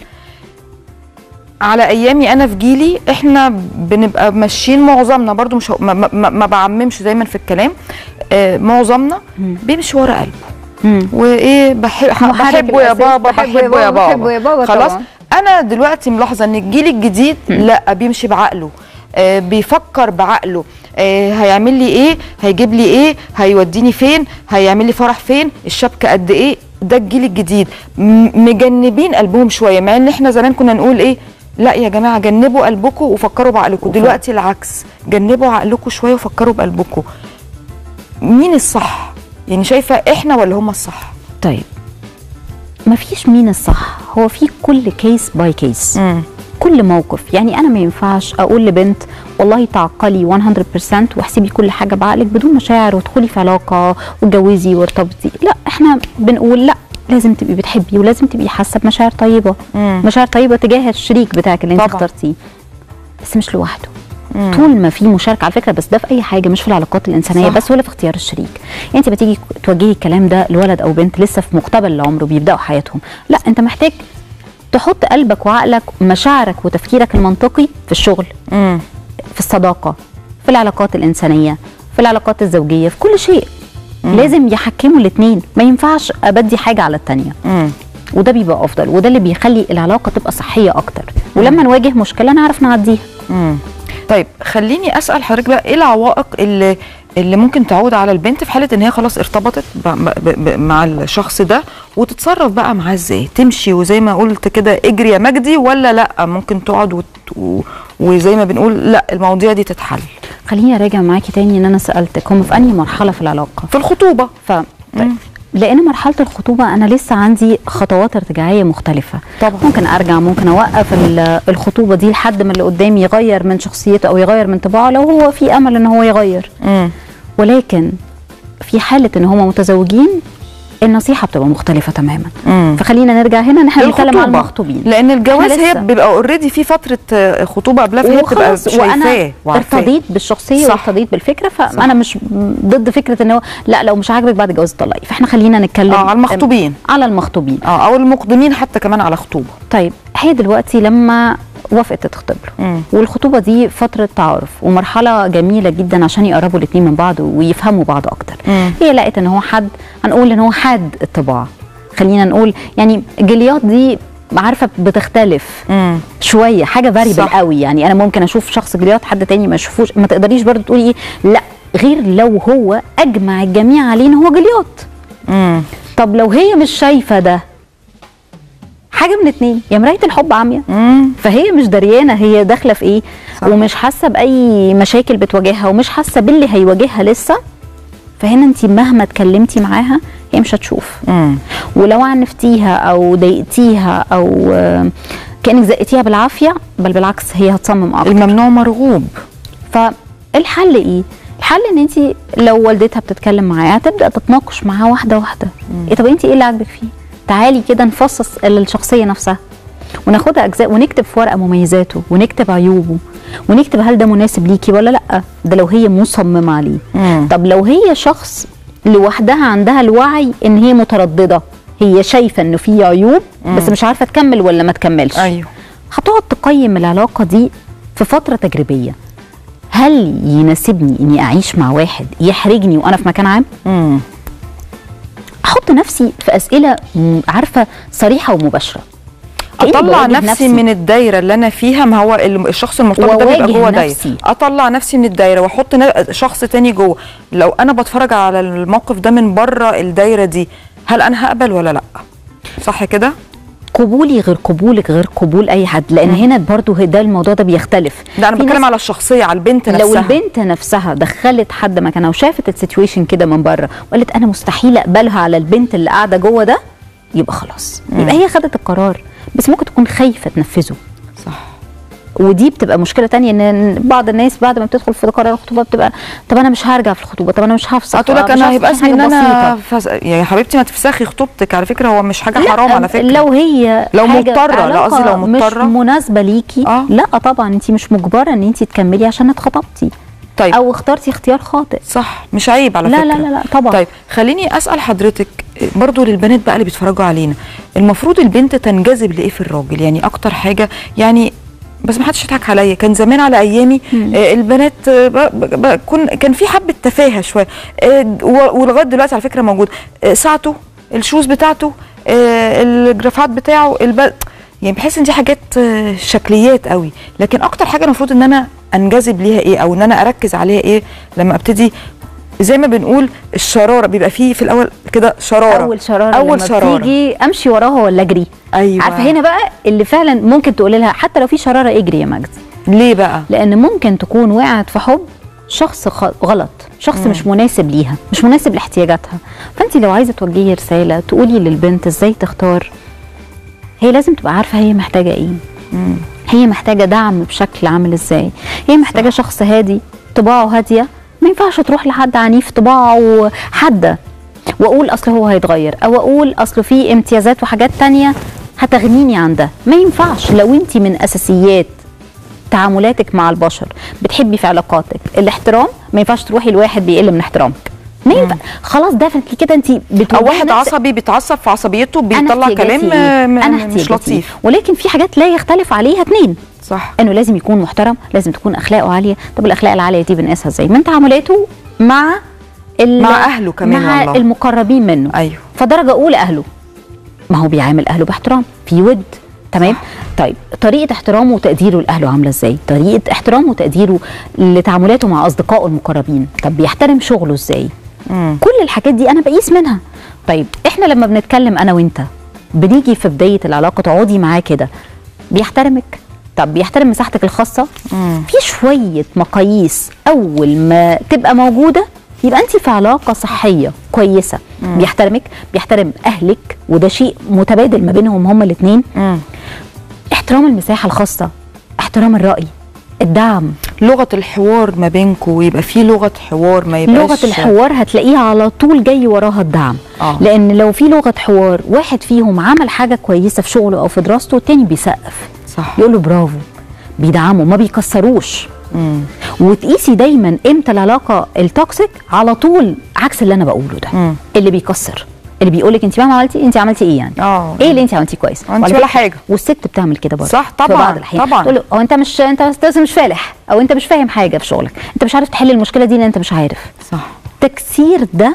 على ايامي انا في جيلي احنا بنبقى ماشيين معظمنا برضو مش هو- ما, ما, ما بعممش دايما في الكلام آه معظمنا بيمشي ورا قلبه مم. وايه بحب محرك بحبه يا الأساس، بابا بحبه يا بحبه يا بابا، بابا بحبه يا بابا خلاص طبعاً. انا دلوقتي ملاحظه ان الجيل الجديد لا بيمشي بعقله آه بيفكر بعقله آه هيعمل لي ايه هيجيب لي ايه هيوديني فين هيعمل لي فرح فين الشبكه قد ايه ده الجيل الجديد م- مجنبين قلبهم شويه مع ان احنا زمان كنا نقول ايه لا يا جماعه جنبوا قلبكم وفكروا بعقلكم دلوقتي العكس جنبوا عقلكم شويه وفكروا بقلبكم مين الصح يعني شايفه احنا ولا هم الصح طيب مفيش مين الصح هو في كل كيس باي كيس امم كل موقف يعني انا ما ينفعش اقول لبنت والله تعقلي 100% واحسبي كل حاجه بعقلك بدون مشاعر وادخلي في علاقه واتجوزي وارتبطي لا احنا بنقول لا لازم تبقي بتحبي ولازم تبقي حاسه بمشاعر طيبه مم. مشاعر طيبه تجاه الشريك بتاعك اللي انت طبعا. اخترتيه بس مش لوحده طول ما في مشاركه على فكره بس ده في اي حاجه مش في العلاقات الانسانيه صح. بس ولا في اختيار الشريك يعني انت بتيجي توجهي الكلام ده لولد او بنت لسه في مقتبل العمر وبيبداوا حياتهم لا انت محتاج تحط قلبك وعقلك ومشاعرك وتفكيرك المنطقي في الشغل امم في الصداقه في العلاقات الانسانيه في العلاقات الزوجيه في كل شيء لازم يحكموا الاثنين ما ينفعش ابدي حاجه على الثانيه امم وده بيبقى افضل وده اللي بيخلي العلاقه تبقى صحيه اكتر ولما نواجه مشكله نعرف نعديها امم طيب خليني اسال حضرتك بقى ايه العوائق اللي اللي ممكن تعود على البنت في حاله ان هي خلاص ارتبطت ب ب ب مع الشخص ده وتتصرف بقى معاه ازاي تمشي وزي ما قلت كده اجري يا مجدي ولا لا ممكن تقعد وت... و... وزي ما بنقول لا المواضيع دي تتحل خليني اراجع معاكي تاني ان انا سالتك هم في انهي مرحله في العلاقه في الخطوبه ف طيب. لان مرحله الخطوبه انا لسه عندي خطوات ارتجاعيه مختلفه طبعا. ممكن ارجع ممكن اوقف ال- الخطوبه دي لحد ما اللي قدامي يغير من شخصيته او يغير من طباعه لو هو في امل ان هو يغير امم ولكن في حاله ان هما متزوجين النصيحه بتبقى مختلفه تماما امم فخلينا نرجع هنا ان احنا نتكلم عن المخطوبين لان الجواز إحنا هي لسه. بيبقى اوريدي في فتره آه، خطوبه قبلها فهي بتبقى وخلاص وانا شايفاه وعارفاه. ارتضيت بالشخصيه صح. وارتضيت بالفكره فانا مش ضد فكره ان هو لا لو مش عاجبك بعد الجواز طلقي فاحنا خلينا نتكلم اه على المخطوبين على المخطوبين اه او المقدمين حتى كمان على خطوبه طيب هي دلوقتي لما وافقت تتخطب له مم. والخطوبه دي فتره تعارف ومرحله جميله جدا عشان يقربوا الاثنين من بعض ويفهموا بعض اكتر مم. هي لقت ان هو حد هنقول ان هو حاد الطباع خلينا نقول يعني جليات دي عارفه بتختلف امم شويه حاجه فاريبل صح. قوي يعني انا ممكن اشوف شخص جليات حد تاني ما اشوفوش ما تقدريش برضو تقولي ايه لا غير لو هو اجمع الجميع عليه ان هو جليات امم طب لو هي مش شايفه ده حاجه من اتنين يا مرايه الحب عاميه امم فهي مش دريانه هي داخله في ايه صح. ومش حاسه باي مشاكل بتواجهها ومش حاسه باللي هيواجهها لسه فهنا انت مهما اتكلمتي معاها هي مش هتشوف امم ولو عنفتيها او ضايقتيها او آه، كانك زقتيها بالعافيه بل بالعكس هي هتصمم اكتر الممنوع مرغوب فالحل ايه الحل ان انت لو والدتها بتتكلم معاها تبدا تتناقش معاها واحده واحده إيه طب انت ايه اللي عاجبك فيه تعالي كده نفصص الشخصيه نفسها وناخدها اجزاء ونكتب في ورقه مميزاته ونكتب عيوبه ونكتب هل ده مناسب ليكي ولا لا ده لو هي مصممه عليه مم. طب لو هي شخص لوحدها عندها الوعي ان هي متردده هي شايفه انه في عيوب بس مش عارفه تكمل ولا ما تكملش ايوه هتقعد تقيم العلاقه دي في فتره تجريبيه هل يناسبني اني اعيش مع واحد يحرجني وانا في مكان عام مم. احط نفسي في اسئله م- عارفه صريحه ومباشره كأني اطلع بواجه نفسي من الدايره اللي انا فيها ما هو ال- الشخص المرتبط ده بيبقى وأواجه جوه دايره نفسي. اطلع نفسي من الدايره واحط ن- شخص تاني جوه لو انا بتفرج على الموقف ده من بره الدايره دي هل انا هقبل ولا لا صح كده قبولي غير قبولك غير قبول اي حد لان هنا برضو هي- ده الموضوع ده بيختلف ده انا في بتكلم ناس على الشخصيه على البنت نفسها لو البنت نفسها دخلت حد مكانها وشافت السيتويشن كده من بره وقالت انا مستحيل اقبلها على البنت اللي قاعده جوه ده يبقى خلاص يبقى هي خدت القرار بس ممكن تكون خايفه تنفذه صح ودي بتبقى مشكله تانية ان بعض الناس بعد ما بتدخل في قرار الخطوبه بتبقى طب انا مش هرجع في الخطوبه طب انا مش هفسخ هتقول لك مش انا هفسخ هيبقى اسمي حاجة ان انا بسيطة. فز... يا حبيبتي ما تفسخي خطوبتك على فكره هو مش حاجه لا، حرام على فكره لو هي لو حاجة مضطرة، لا علاقة قصدي لو مضطرة. مش مناسبه ليكي آه. لا طبعا انت مش مجبره ان انت تكملي عشان اتخطبتي طيب او اخترتي اختيار خاطئ صح مش عيب على لا فكره لا لا لا طبعا طيب خليني اسال حضرتك برضو للبنات بقى اللي بيتفرجوا علينا المفروض البنت تنجذب لايه في الراجل يعني اكتر حاجه يعني بس ما حدش يضحك عليا كان زمان على ايامي آه البنات آه ب- ب- ب- كن كان في حبه تفاهه شويه آه و- ولغايه دلوقتي على فكره موجود آه ساعته الشوز بتاعته آه الجرافات بتاعه الب... يعني بحس ان دي حاجات آه شكليات قوي لكن اكتر حاجه المفروض ان انا انجذب ليها ايه او ان انا اركز عليها ايه لما ابتدي زي ما بنقول الشراره بيبقى فيه في الاول كده شراره اول شراره اول لما شراره بتيجي امشي وراها ولا اجري ايوه عارفه هنا بقى اللي فعلا ممكن تقولي لها حتى لو في شراره اجري يا مجدي ليه بقى لان ممكن تكون وقعت في حب شخص خ- غلط شخص مم. مش مناسب ليها مش مناسب لاحتياجاتها فانت لو عايزه توجهي رساله تقولي للبنت ازاي تختار هي لازم تبقى عارفه هي محتاجه ايه مم. هي محتاجه دعم بشكل عامل ازاي هي محتاجه شخص هادي طباعه هاديه ما ينفعش تروح لحد عنيف طباعه حاده واقول اصل هو هيتغير او اقول اصل في امتيازات وحاجات تانية هتغنيني عن ده ما ينفعش لو انت من اساسيات تعاملاتك مع البشر بتحبي في علاقاتك الاحترام ما ينفعش تروحي لواحد بيقل من احترامك ما ينفع خلاص ده فانت كده انت بتوجهي او واحد نفسك- عصبي بيتعصب في عصبيته أنا بيطلع احتياجاتي كلام إيه؟ آه، م- انا م- مش احتياجاتي إيه؟ لطيف ولكن في حاجات لا يختلف عليها اتنين صح انه لازم يكون محترم لازم تكون اخلاقه عاليه طب الاخلاق العاليه دي بنقيسها ازاي من تعاملاته مع ال- مع أهله كمان مع والله. المقربين منه ايوه فدرجه اولى اهله ما هو بيعامل اهله باحترام في ود تمام طيب طريقه احترامه وتقديره لاهله عامله ازاي طريقه احترامه وتقديره لتعاملاته مع اصدقائه المقربين طب بيحترم شغله ازاي مم. كل الحاجات دي انا بقيس منها طيب احنا لما بنتكلم انا وانت بنيجي في بدايه العلاقه تقعدي معاه كده بيحترمك طب بيحترم مساحتك الخاصه مم. في شويه مقاييس اول ما تبقى موجوده يبقى انت في علاقه صحيه كويسه مم. بيحترمك بيحترم اهلك وده شيء متبادل ما بينهم هما الاثنين مم. احترام المساحه الخاصه احترام الراي الدعم لغه الحوار ما بينكم ويبقى في لغه حوار ما يبقاش لغه الحوار هتلاقيها على طول جاي وراها الدعم آه. لان لو في لغه حوار واحد فيهم عمل حاجه كويسه في شغله او في دراسته التاني بيسقف صح يقول له برافو بيدعمه ما بيكسروش مم. وتقيسي دايما امتى العلاقه التوكسيك على طول عكس اللي انا بقوله ده مم. اللي بيكسر اللي بيقول لك انت مهما عملتي انت عملتي ايه يعني اه ايه اللي انت عملتيه كويس انت وعلى ولا فكرة حاجه والست بتعمل كده برضه صح، في طبعاً، بعض الأحيان. طبعاً. تقول له هو انت مش انت أستاذ مش فالح او انت مش فاهم حاجه في شغلك انت مش عارف تحل المشكله دي لان انت مش عارف صح تكسير ده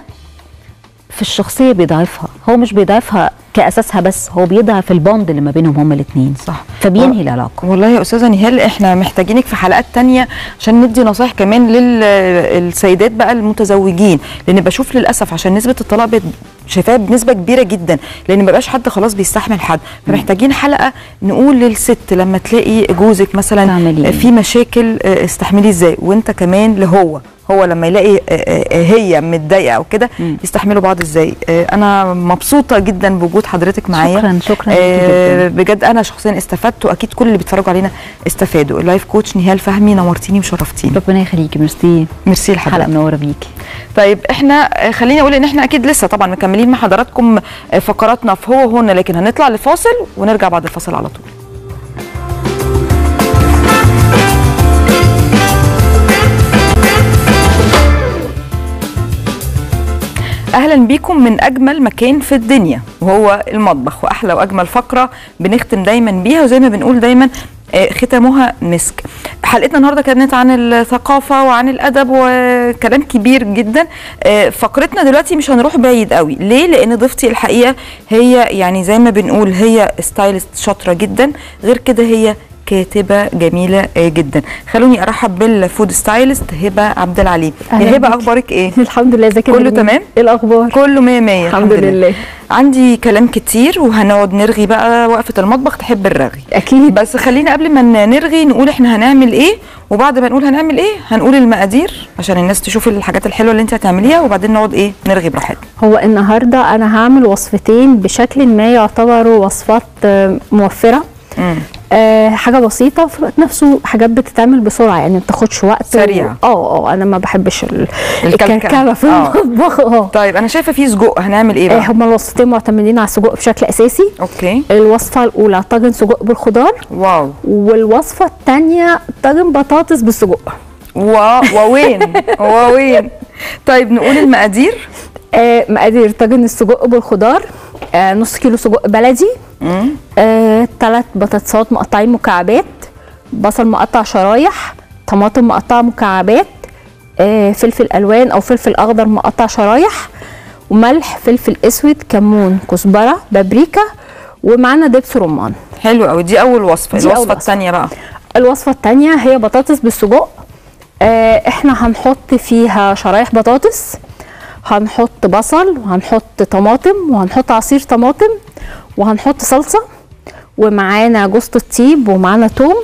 في الشخصيه بيضعفها هو مش بيضعفها كاساسها بس هو بيضعف البوند اللي ما بينهم هما الاثنين صح فبينهي العلاقه والله يا استاذه نهال احنا محتاجينك في حلقات تانية عشان ندي نصايح كمان للسيدات بقى المتزوجين لان بشوف للاسف عشان نسبه الطلاق بقت شايفاها بنسبه كبيره جدا لان ما بقاش حد خلاص بيستحمل حد فمحتاجين حلقه نقول للست لما تلاقي جوزك مثلا تعملي إيه؟ في مشاكل آه، استحملي ازاي وانت كمان لهو هو لما يلاقي آه، آه، هي متضايقه او كده مم. يستحملوا بعض ازاي آه، انا مبسوطه جدا بوجود وجود حضرتك معايا شكراً، شكراً آه ليكي بجد انا شخصيا استفدت واكيد كل اللي بيتفرجوا علينا استفادوا اللايف كوتش نهال فهمي نورتيني وشرفتيني ربنا يخليكي ميرسي ميرسي حلقه لحضرتك منوره بيكي طيب احنا آه، خليني اقول ان احنا اكيد لسه طبعا مكملين مع حضراتكم آه، فقراتنا في هو هنا لكن هنطلع لفاصل ونرجع بعد الفاصل على طول اهلا بيكم من اجمل مكان في الدنيا وهو المطبخ واحلى واجمل فقره بنختم دايما بيها وزي ما بنقول دايما آه، ختامها مسك حلقتنا النهارده كانت عن الثقافه وعن الادب وكلام كبير جدا آه، فقرتنا دلوقتي مش هنروح بعيد قوي ليه لان ضيفتي الحقيقه هي يعني زي ما بنقول هي ستايلست شاطره جدا غير كده هي كاتبه جميله آه، جدا خلوني ارحب بالفود ستايلست هبه عبد العليم أهلاً يا هبه بيكي. اخبارك ايه الحمد لله ازيك يا كله نرمين؟ تمام؟ ايه الاخبار كله مية مية الحمد لله. عندي كلام كتير وهنقعد نرغي بقى وقفة المطبخ تحب الرغي اكيد بس خلينا قبل ما ن- نرغي نقول احنا هنعمل ايه وبعد ما نقول هنعمل ايه هنقول المقادير عشان الناس تشوف الحاجات الحلوة اللي انت هتعمليها وبعدين نقعد ايه نرغي براحتنا هو النهارده انا هعمل وصفتين بشكل ما يعتبروا وصفات آه، موفره مم. آه حاجه بسيطه في الوقت نفسه حاجات بتتعمل بسرعه يعني ما بتاخدش وقت سريع. و- اه اه انا ما بحبش ال- الكلكعة. الكركبه في آه. المطبخ اه طيب انا شايفة في سجق هنعمل ايه آه، بقى هما الوصفتين معتمدين على السجق بشكل اساسي اوكي الوصفه الاولى طاجن سجق بالخضار واو والوصفه الثانيه طاجن بطاطس بالسجق وا وين وين طيب نقول المقادير آه مقادير طاجن السجق بالخضار آه نص كيلو سجق بلدي مم. آه ثلاث بطاطسات مقطعين مكعبات بصل مقطع شرايح طماطم مقطعه مكعبات آه فلفل الوان او فلفل اخضر مقطع شرايح وملح فلفل اسود كمون كزبره بابريكا ومعانا دبس رمان حلو قوي دي اول وصفة دي أول الوصفة وصفة. الثانية بقى الوصفه الثانيه هي بطاطس بالسجق آه احنا هنحط فيها شرايح بطاطس هنحط بصل وهنحط طماطم وهنحط عصير طماطم وهنحط صلصه ومعانا جوز الطيب ومعانا توم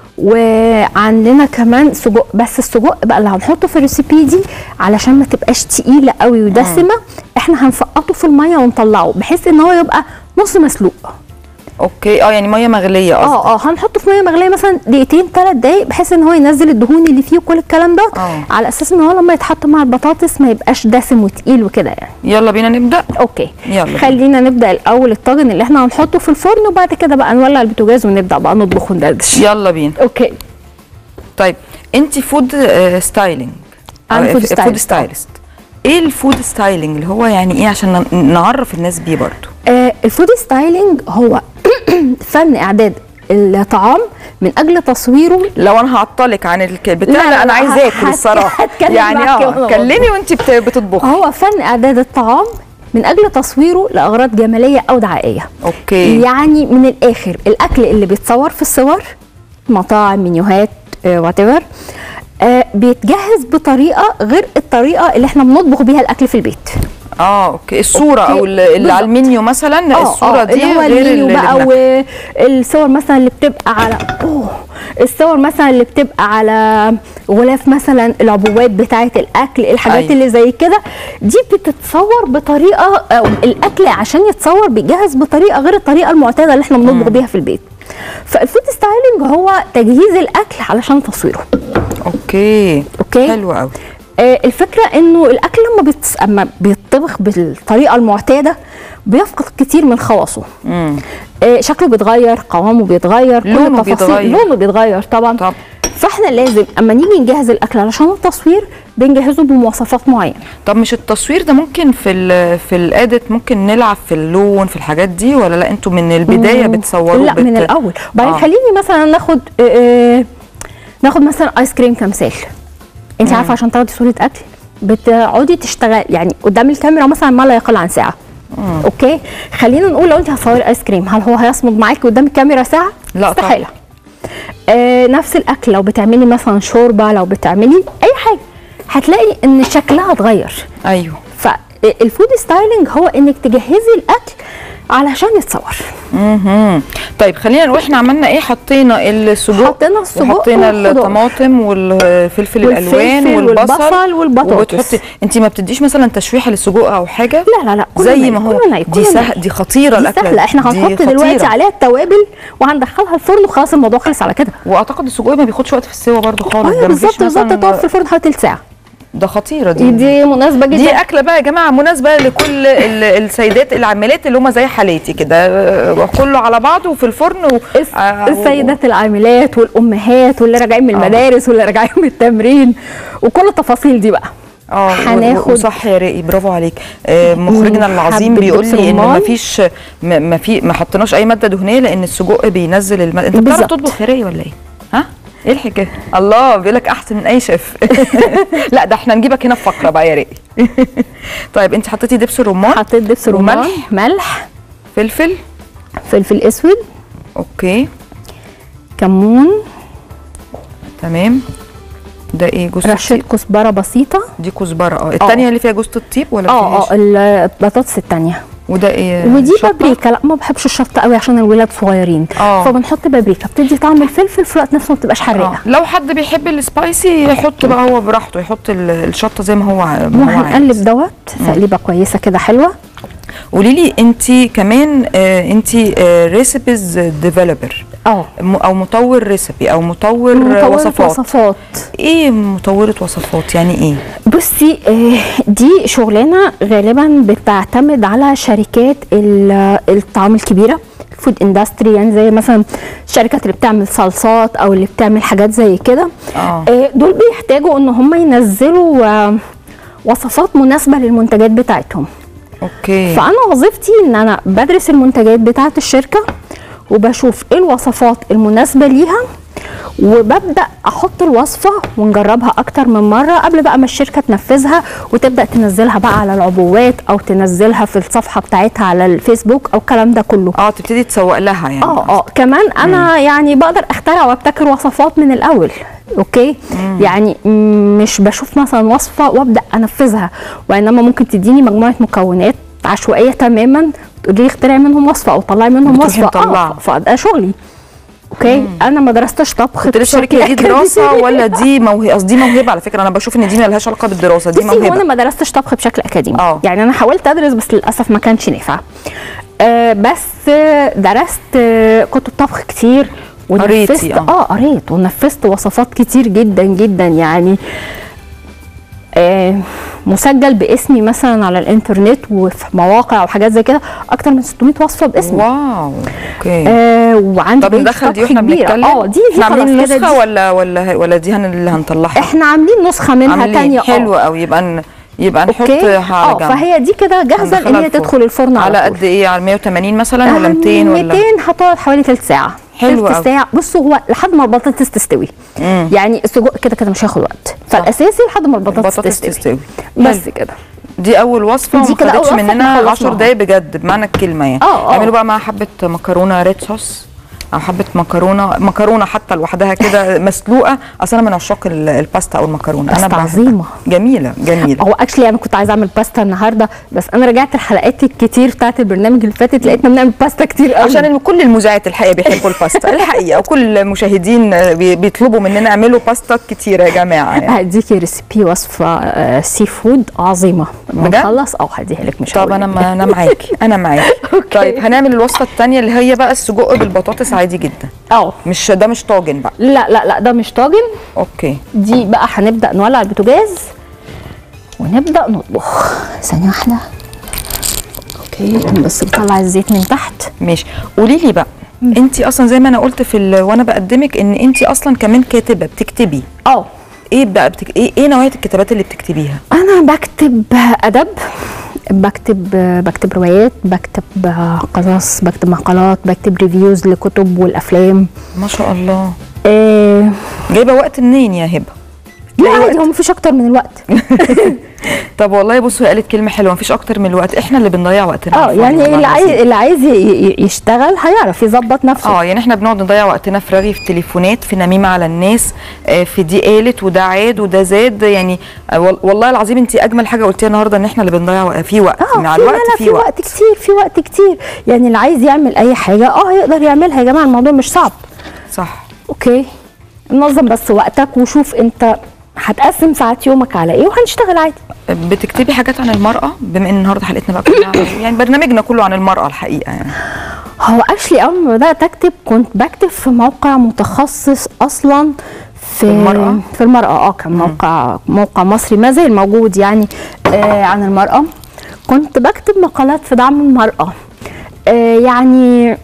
وعندنا كمان سجق بس السجق بقى اللي هنحطه في الريسيبي دي علشان ما تبقاش تقيله قوي ودسمه احنا هنسقطه في الميه ونطلعه بحيث ان هو يبقى نص مسلوق اوكي اه يعني مية مغلية قصدي اه اه هنحطه في ميه مغليه مثلا دقيقتين ثلاث دقايق بحيث ان هو ينزل الدهون اللي فيه وكل الكلام ده آه. على اساس ان هو لما يتحط مع البطاطس ما يبقاش دسم وتقيل وكده يعني يلا بينا نبدأ اوكي يلا بينا. خلينا نبدا الاول الطاجن اللي احنا هنحطه في الفرن وبعد كده بقى نولع البوتاجاز ونبدا بقى نطبخ وندردش يلا بينا اوكي طيب انت فود ستايلينج أنا food فود stylist. ستايلست ايه الفود ستايلينج اللي هو يعني ايه عشان ن- نعرف الناس بيه برضو آه الفود ستايلينج هو فن اعداد الطعام من اجل تصويره لو انا هعطلك عن البتاع لا، لا, لا، انا لا، عايزه هت- اكل الصراحه هتكلم يعني معاكي اه وأنا كلمي وانت بت- بتطبخي هو فن اعداد الطعام من اجل تصويره لاغراض جماليه او دعائيه اوكي يعني من الاخر الاكل اللي بيتصور في الصور مطاعم منيوهات وات ايفر بيتجهز بطريقه غير الطريقه اللي احنا بنطبخ بيها الاكل في البيت اه اوكي الصوره أوكي، او اللي اللي على بالظبط. المنيو مثلا آه، الصوره آه، دي اللي هو غير المنيو اللي بقى بناكله. والصور مثلا اللي بتبقى على اوه الصور مثلا اللي بتبقى على غلاف مثلا العبوات بتاعه الاكل الحاجات أيوة. اللي زي كده دي بتتصور بطريقه أو الاكل عشان يتصور بيجهز بطريقه غير الطريقه المعتاده اللي احنا بنطبخ بيها في البيت فالفود ستايلينج هو تجهيز الاكل علشان تصويره اوكي أوكي. حلو قوي آه، الفكره انه الاكل لما بيتص... اما بيطبخ بالطريقه المعتاده بيفقد كتير من خواصه امم آه، شكله بيتغير قوامه بيتغير كل لونه التفاصيل بيتغير. لونه بيتغير طبعا طب فاحنا لازم اما نيجي نجهز الاكل علشان التصوير بنجهزه بمواصفات معينه طب مش التصوير ده ممكن في ال في الاديت ممكن نلعب في اللون في الحاجات دي ولا لا انتوا من البدايه بتصوروا لا بت... من الاول وبعدين آه. آه. خليني مثلا ناخد آه، آه، ناخد مثلا ايس كريم كمثال انت عارفه عشان تاخدي صوره اكل بتقعدي تشتغل يعني قدام الكاميرا مثلا ما لا يقل عن ساعه اوكي خلينا نقول لو انت هتصوري ايس كريم هل هو هيصمد معاكي قدام الكاميرا ساعه لا طبعاً. استحاله آه نفس الاكل لو بتعملي مثلا شوربه لو بتعملي اي حاجه هتلاقي ان شكلها اتغير ايوه الفود ستايلينج هو انك تجهزي الاكل علشان يتصور مهم. طيب خلينا نقول احنا عملنا ايه حطينا السجق حطينا السجق وحطينا والخضار. الطماطم والفلفل الالوان والفلفل والبصل والبصل والبطاطس. وبتحطي انت ما بتديش مثلا تشويحه للسجق او حاجه لا لا لا كله زي ني، ما هو كله ني، دي كله سهل ني. دي خطيره دي الاكله سهله احنا دي هنحط دلوقتي خطيرة. عليها التوابل وهندخلها الفرن وخلاص الموضوع خلص على كده واعتقد السجق ما بياخدش وقت في السوا برضو خالص ايوه ده مفيش بالظبط بالظبط مثلاً- تقعد في الفرن حوالي تلت ساعه ده خطيره دي دي مناسبه جدا دي اكله بقى يا جماعه مناسبه لكل ال- السيدات العاملات اللي هم زي حالاتي كده آه، كله على بعضه وفي الفرن و... الس- آه، السيدات العاملات والامهات واللي راجعين من آه. المدارس واللي راجعين من التمرين وكل التفاصيل دي بقى اه هناخد- وصح يا رائي برافو عليك آه، مخرجنا مم، العظيم حبة بيقول دبس لي ان رمان. ما فيش ما ما في ما حطيناش اي ماده دهنيه لان السجق بينزل الم... انت بتعرف بالظبط. تطبخ يا رائي ولا ايه ها ايه الحكايه الله بيقول لك احسن من اي شيف لا ده احنا نجيبك هنا في فقره بقى يا رائي طيب انت حطيتي دبس الرمان حطيت دبس رمان وملح. ملح فلفل فلفل اسود اوكي كمون تمام ده ايه جوز رشه الطيب كزبره بسيطه دي كزبره اه الثانيه اللي فيها جوز الطيب ولا اه فيهاش؟ اه البطاطس التانية وده ايه ودي شطة؟ بابريكا لا ما بحبش الشطه قوي عشان الولاد صغيرين آه. فبنحط بابريكا بتدي طعم الفلفل في الوقت نفسه ما بتبقاش آه. حراقه لو حد بيحب السبايسي يحط بقى هو براحته يحط ال- الشطه زي ما هو ع- ما هو عايز وهنقلب دوت تقليبه كويسه كده حلوه قولي لي انت كمان آه انت ريسيبيز ديفلوبر اه او مطور ريسبي او مطور, مطورة وصفات وصفات ايه مطوره وصفات يعني ايه بصي آه، دي شغلانه غالبا بتعتمد على شركات ال- الطعام الكبيره الفود اندستري يعني زي مثلا الشركات اللي بتعمل صلصات او اللي بتعمل حاجات زي كده اه آه، دول بيحتاجوا ان هم ينزلوا آه، وصفات مناسبه للمنتجات بتاعتهم اوكي فانا وظيفتي ان انا بدرس المنتجات بتاعه الشركه وبشوف ايه الوصفات المناسبه ليها وببدا احط الوصفه ونجربها اكتر من مره قبل بقى ما الشركه تنفذها وتبدا تنزلها بقى على العبوات او تنزلها في الصفحه بتاعتها على الفيسبوك او الكلام ده كله اه تبتدي تسوق لها يعني اه اه كمان انا يعني بقدر اخترع وابتكر وصفات من الاول اوكي يعني م- مش بشوف مثلا وصفه وابدا انفذها وانما ممكن تديني مجموعه مكونات عشوائيه تماما تقولي لي اخترعي منهم وصفه او طلعي منهم بتروحي وصفه مطلعة. اه فده شغلي اوكي انا ما درستش طبخ كنت لسه بشكل لك دي دراسه أكاديمي. ولا دي موهبه قصدي موهبه على فكره انا بشوف ان دي ما لهاش علاقه بالدراسه دي بصي هو انا موهبه ما درستش طبخ بشكل اكاديمي آه. يعني انا حاولت ادرس بس للاسف ما كانش نافع آه بس آه، درست آه، كتب طبخ كتير ونفذت قريتي، آه. اه قريت ونفذت وصفات كتير جدا جدا يعني آه مسجل باسمي مثلا على الانترنت وفي مواقع وحاجات زي كده اكتر من 600 وصفه باسمي واو اوكي آه وعندي طب بيج ندخل دي طبخ واحنا كبيرة. بنتكلم اه دي دي احنا عاملين خلاص كده نسخه دي- ولا ولا ولا دي هن اللي هنطلعها احنا عاملين نسخه منها عاملين تانية اه حلو قوي يبقى ن... يبقى نحط اوكي على اه جنب فهي دي كده جاهزه ان هندخلها هي الفرن. تدخل الفرن على, على طول. قد ايه على 180 مثلا ولا 200 ولا 200 هتقعد حوالي ثلث ساعه حلو ثلث أوي. ساعه بصوا هو لحد ما البطاطس تستوي مم. يعني السجق كده كده مش هياخد وقت فالاساسي لحد ما البطاطس البطاطس تستوي, تستوي بس حلو. كده دي اول وصفه دي وما كده أول خدتش وصفة مننا احنا 10 خلصناها. دقايق بجد بمعنى الكلمه يعني اه، اه. اعملوا بقى معاها حبه مكرونه ريد صوص او حبه مكرونه مكرونه حتى لوحدها كده مسلوقه اصل انا من عشاق ال- الباستا او المكرونه باستا انا بحبها. عظيمة. جميله جميله هو اكشلي انا كنت عايزه اعمل باستا النهارده بس انا رجعت الحلقات الكتير بتاعت البرنامج اللي فاتت لقيتنا بنعمل باستا كتير قوي عشان كل المذيعات الحقيقه بيحبوا الباستا الحقيقه وكل المشاهدين آه، بي- بيطلبوا مننا اعملوا باستا كتير يا جماعه يعني. هديكي ريسيبي وصفه آه، سي فود عظيمه بجد؟ بنخلص اه هديها لك مش طب هقول انا لك. ما انا معاكي انا معاكي طيب هنعمل الوصفه الثانيه اللي هي بقى السجق بالبطاطس عادي جدا اه مش ده مش طاجن بقى لا لا لا ده مش طاجن اوكي دي بقى هنبدا نولع البوتاجاز ونبدا نطبخ ثانيه واحده اوكي بس نطلع الزيت من تحت ماشي قولي لي بقى انت اصلا زي ما انا قلت في ال... وانا بقدمك ان انت اصلا كمان كاتبه بتكتبي اه ايه بقى بتك... ايه ايه نوعيه الكتابات اللي بتكتبيها انا بكتب ادب بكتب بكتب روايات بكتب قصص بكتب مقالات بكتب ريفيوز لكتب والافلام ما شاء الله آه جايبه وقت منين يا هبه تلاقي لا وقت عادي هو مفيش اكتر من الوقت طب والله بصوا هي قالت كلمه حلوه مفيش اكتر من الوقت احنا اللي بنضيع وقتنا اه على الفاضي يعني والله اللي عايز العظيم. اللي عايز ي- ي- يشتغل هيعرف يظبط نفسه اه يعني احنا بنقعد نضيع وقتنا في رغي في تليفونات في نميمه على الناس آه، في دي قالت وده عاد وده زاد يعني آه، وال- والله العظيم انت اجمل حاجه قلتيها النهارده ان احنا اللي بنضيع وق- في وقت اه مع في الوقت لا لا في في وقت وقت كتير في وقت كتير يعني اللي عايز يعمل اي حاجه اه هيقدر يعملها يا جماعه الموضوع مش صعب صح اوكي نظم بس وقتك وشوف انت هتقسم ساعات يومك على ايه وهنشتغل عادي بتكتبي حاجات عن المرأة بما ان النهارده حلقتنا بقى كلها عن- يعني برنامجنا كله عن المرأة الحقيقة يعني هو اشلي اول ما بدات اكتب كنت بكتب في موقع متخصص اصلا في في المرأة؟ في المراه اه كان موقع موقع مصري ما زال موجود يعني آه عن المراه كنت بكتب مقالات في دعم المراه آه يعني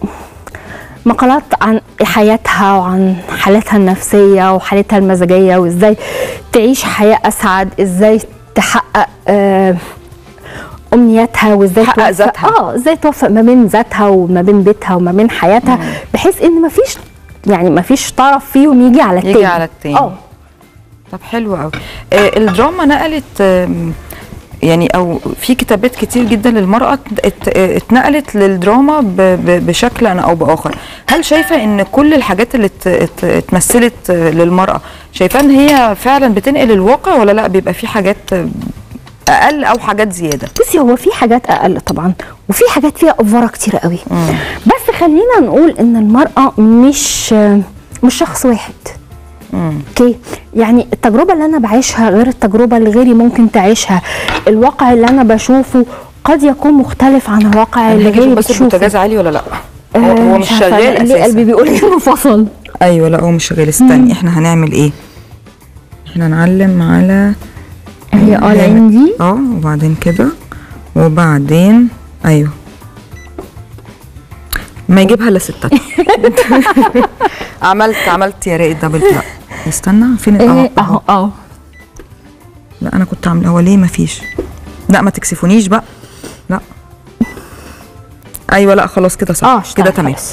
مقالات عن حياتها وعن حالتها النفسية وحالتها المزاجية وازاي تعيش حياة أسعد ازاي تحقق آه أمنياتها وازاي تحقق توفق- ذاتها. اه ازاي توفق ما بين ذاتها وما بين بيتها وما بين حياتها بحيث ان مفيش يعني مفيش طرف فيهم يجي على التاني يجي على التاني. اه طب حلو قوي آه الدراما نقلت آم، يعني او في كتابات كتير جدا للمرأة ات- ات- اتنقلت للدراما ب- ب- بشكل او باخر هل شايفة ان كل الحاجات اللي ات- ات- اتمثلت آه، للمرأة شايفة ان هي فعلا بتنقل الواقع ولا لا بيبقى في حاجات آه، اقل او حاجات زيادة بصي هو في حاجات اقل طبعا وفي حاجات فيها افوره كتير قوي بس خلينا نقول ان المراه مش مش شخص واحد اوكي يعني التجربه اللي انا بعيشها غير التجربه اللي غيري ممكن تعيشها الواقع اللي انا بشوفه قد يكون مختلف عن الواقع اللي هاجي غيري بس بتشوفه البوتاجاز عالي ولا لا هو, آه، هو مش عارفة، شغال ليه اساسا قلبي بيقول انه فصل ايوه لا هو مش شغال استني احنا هنعمل ايه احنا نعلم على هي اه العين دي اه وبعدين كده وبعدين ايوه ما يجيبها الا ستات عملت عملت يا رائد دبل لا استنى فين ايه اهو اهو اه لا انا كنت عامله هو ليه ما فيش لا ما تكسفونيش بقى لا ايوه لا خلاص كده صح اه كده اشتغل تمام خلاص.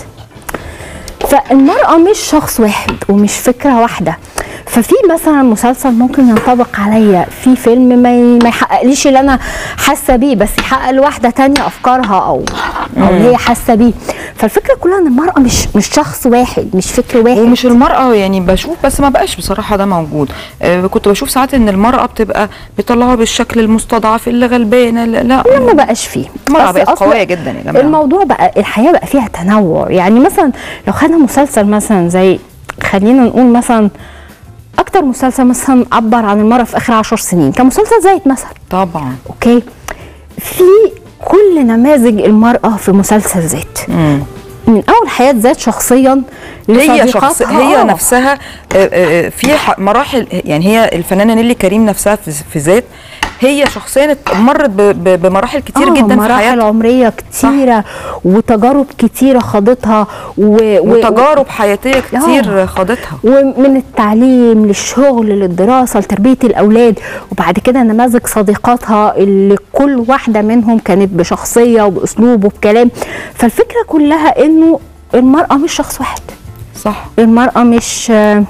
فالمرأة مش شخص واحد ومش فكرة واحدة ففي مثلا مسلسل ممكن ينطبق عليا في فيلم ما ي- ما يحققليش اللي انا حاسه بيه بس يحقق لواحده تانية افكارها او او اللي هي حاسه بيه فالفكره كلها ان المراه مش مش شخص واحد مش فكر واحد ومش المرأة يعني بشوف بس ما بقاش بصراحة ده موجود آه كنت بشوف ساعات ان المرأة بتبقى بيطلعوها بالشكل المستضعف اللي غلبانة لا, لا لا ما بقاش فيه المرأة بس بقت أصل قوية جدا يا جماعة الموضوع بقى الحياه بقى فيها تنوع يعني مثلا لو خدنا مسلسل مثلا زي خلينا نقول مثلا اكتر مسلسل مثلا عبر عن المراه في اخر عشر سنين كان مسلسل زايد مثلا طبعا اوكي في كل نماذج المراه في مسلسل ذات من اول حياه ذات شخصيا هي شخص لصديقاتها. هي آه. نفسها آه، آه، في ح- مراحل يعني هي الفنانة نيلي كريم نفسها في في ذات هي شخصيا مرت ب- ب- بمراحل كتير آه، جدا في مراحل حياتها عمريه كتيره وتجارب كتيره خاضتها و... و- وتجارب حياتية كتير آه. خاضتها ومن التعليم للشغل للدراسة لتربية الأولاد وبعد كده نماذج صديقاتها اللي كل واحدة منهم كانت بشخصية وبأسلوب وبكلام فالفكرة كلها إنه المرأة مش شخص واحد صح المرأة مش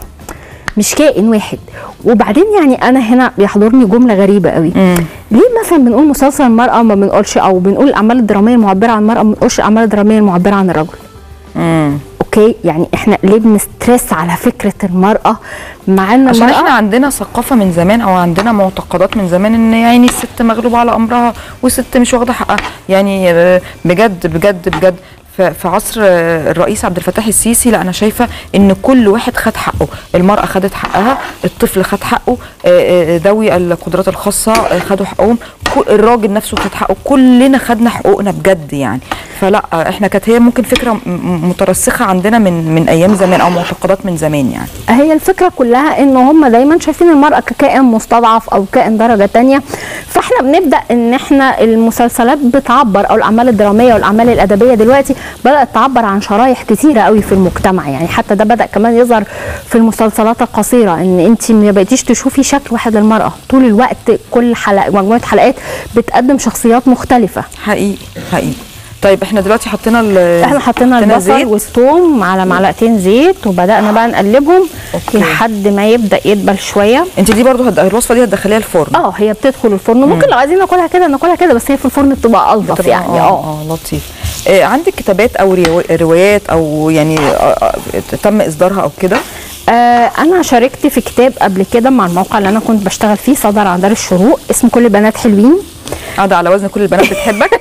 مش كائن واحد وبعدين يعني انا هنا بيحضرني جمله غريبه قوي ليه مثلا بنقول مسلسل المراه ما بنقولش او بنقول الاعمال الدراميه المعبره عن المراه ما بنقولش الاعمال الدراميه المعبره عن الرجل امم اوكي يعني احنا ليه بنسترس على فكره المراه مع ان عشان المراه احنا عندنا ثقافه من زمان او عندنا معتقدات من زمان ان يعني الست مغلوبه على امرها والست مش واخده حقها يعني آه، بجد بجد بجد ف- في عصر آه، الرئيس عبد الفتاح السيسي لا انا شايفه ان كل واحد خد حقه المراه خدت حقها الطفل خد حقه آه، آه، ذوي القدرات الخاصه آه، خدوا حقهم كل- الراجل نفسه خد حقه كلنا خدنا حقوقنا بجد يعني فلا آه، احنا كانت هي ممكن فكره م- م- مترسخه عندنا من من ايام زمان او معتقدات من زمان يعني هي الفكره كلها ان هم دايما شايفين المراه ككائن مستضعف او كائن درجه تانية فاحنا بنبدا ان احنا المسلسلات بتعبر او الاعمال الدراميه والاعمال الادبيه دلوقتي بدات تعبر عن شرايح كتيره قوي في المجتمع يعني حتى ده بدا كمان يظهر في المسلسلات القصيره ان انت ما بقيتيش تشوفي شكل واحد للمراه طول الوقت كل حلقه مجموعه حلقات بتقدم شخصيات مختلفه حقيقي حقيقي طيب احنا دلوقتي حطينا ال احنا حطينا البصل زيت. والثوم على معلقتين زيت وبدانا بقى نقلبهم أوكي. لحد ما يبدا يدبل شويه انت دي برضو هد... الوصفه دي هتدخليها الفرن اه هي بتدخل الفرن ممكن لو عايزين ناكلها كده ناكلها كده بس هي في الفرن بتبقى الطف بتبقى- يعني اه اه اه لطيف آه عندك كتابات او ريو- روايات او يعني آه آه تم اصدارها او كده آه انا شاركت في كتاب قبل كده مع الموقع اللي انا كنت بشتغل فيه صدر عن دار الشروق اسمه كل البنات حلوين قاعده على وزن كل البنات بتحبك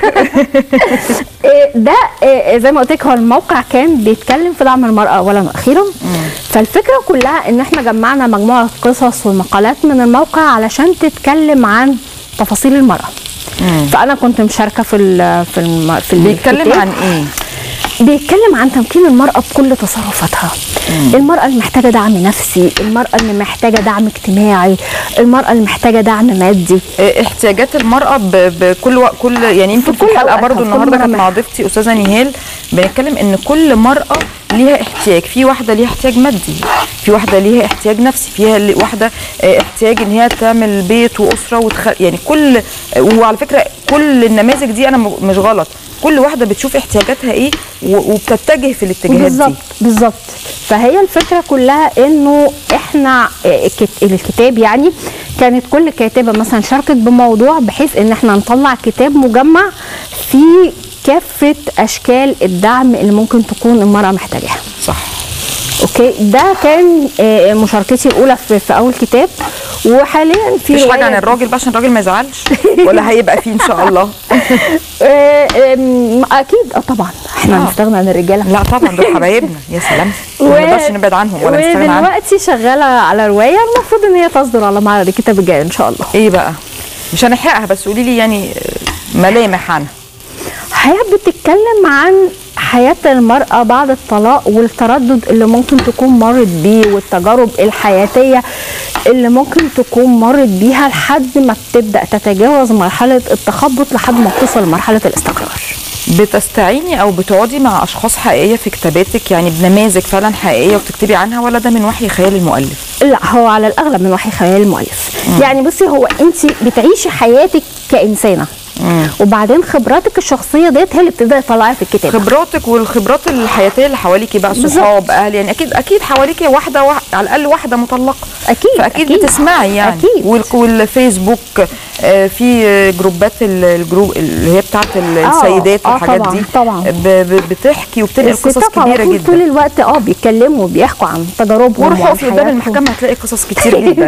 آه، ده آه، زي ما قلت لك هو الموقع كان بيتكلم في دعم المرأة أولا وأخيرا فالفكرة كلها إن إحنا جمعنا مجموعة قصص ومقالات من الموقع علشان تتكلم عن تفاصيل المرأة فأنا كنت مشاركة في ال في الم في بيتكلم الكتاب. عن ايه بيتكلم عن تمكين المرأة بكل تصرفاتها المرأة اللي محتاجة دعم نفسي المرأة اللي محتاجة دعم اجتماعي المرأة اللي محتاجة دعم مادي آه، احتياجات المرأة ب- بكل وق- كل يعني يمكن في كل الحلقة أوقاتها، برضو في كل النهارده كانت مرة مع ضيفتي أستاذة نهال بنتكلم إن كل مرأة ليها احتياج في واحدة ليها احتياج مادي في واحدة ليها احتياج نفسي فيها ل- واحدة آه، احتياج إن هي تعمل بيت وأسرة وتخ... يعني كل آه، وعلى فكرة كل النماذج دي أنا م- مش غلط كل واحدة بتشوف احتياجاتها إيه و- وبتتجه في الاتجاهات بالظبط دي بالظبط فهي الفكره كلها انه احنا آه، الكت- الكتاب يعني كانت كل كاتبه مثلا شاركت بموضوع بحيث ان احنا نطلع كتاب مجمع فيه كافه اشكال الدعم اللي ممكن تكون المراه محتاجاها صح اوكي ده كان آه، مشاركتي الاولى في, في اول كتاب وحاليا في مفيش حاجة عن رواية- الراجل بقى عشان الراجل ما يزعلش ولا هيبقى فيه إن شاء الله آه، آم، اكيد اه طبعا احنا آه. هنستغنى عن الرجاله لا طبعا دول حبايبنا يا سلام ما نقدرش نبعد عنهم ولا نستغنى عنهم ودلوقتي شغاله على روايه المفروض ان هي تصدر على معرض الكتاب الجاي ان شاء الله ايه بقى مش هنحرقها بس قولي لي يعني آه، ملامح عنها هي بتتكلم عن حياة المرأة بعد الطلاق والتردد اللي ممكن تكون مرت بيه والتجارب الحياتية اللي ممكن تكون مرت بيها لحد ما بتبدأ تتجاوز مرحلة التخبط لحد ما بتوصل لمرحلة الاستقرار بتستعيني او بتقعدي مع اشخاص حقيقيه في كتاباتك يعني بنماذج فعلا حقيقيه وبتكتبي عنها ولا ده من وحي خيال المؤلف لا هو على الأغلب من وحي خيال المؤلف يعني بصي هو أنت بتعيشي حياتك كإنسانة وبعدين خبراتك الشخصية ديت هي اللي بتبدأ تطلعيها في الكتاب خبراتك والخبرات الحياتيه اللي حواليكي بقى بالظبط. صحاب اهل يعني اكيد اكيد حواليكي واحده, واحده على الاقل واحده مطلقه أكيد فاكيد أكيد. بتسمعي يعني أكيد. وال- والفيسبوك آه، في آه، جروبات ال- الجروب اللي هي بتاعت ال- آه، السيدات آه، والحاجات طبعاً، دي طبعاً. ب- ب- بتحكي وبتنقل قصص الستات على كبيره طول طول جدا الوقت اه بيتكلموا وبيحكوا عن تجاربهم وروحوا وعن في قدام حياتهم. المحكمه هتلاقي قصص كتير جدا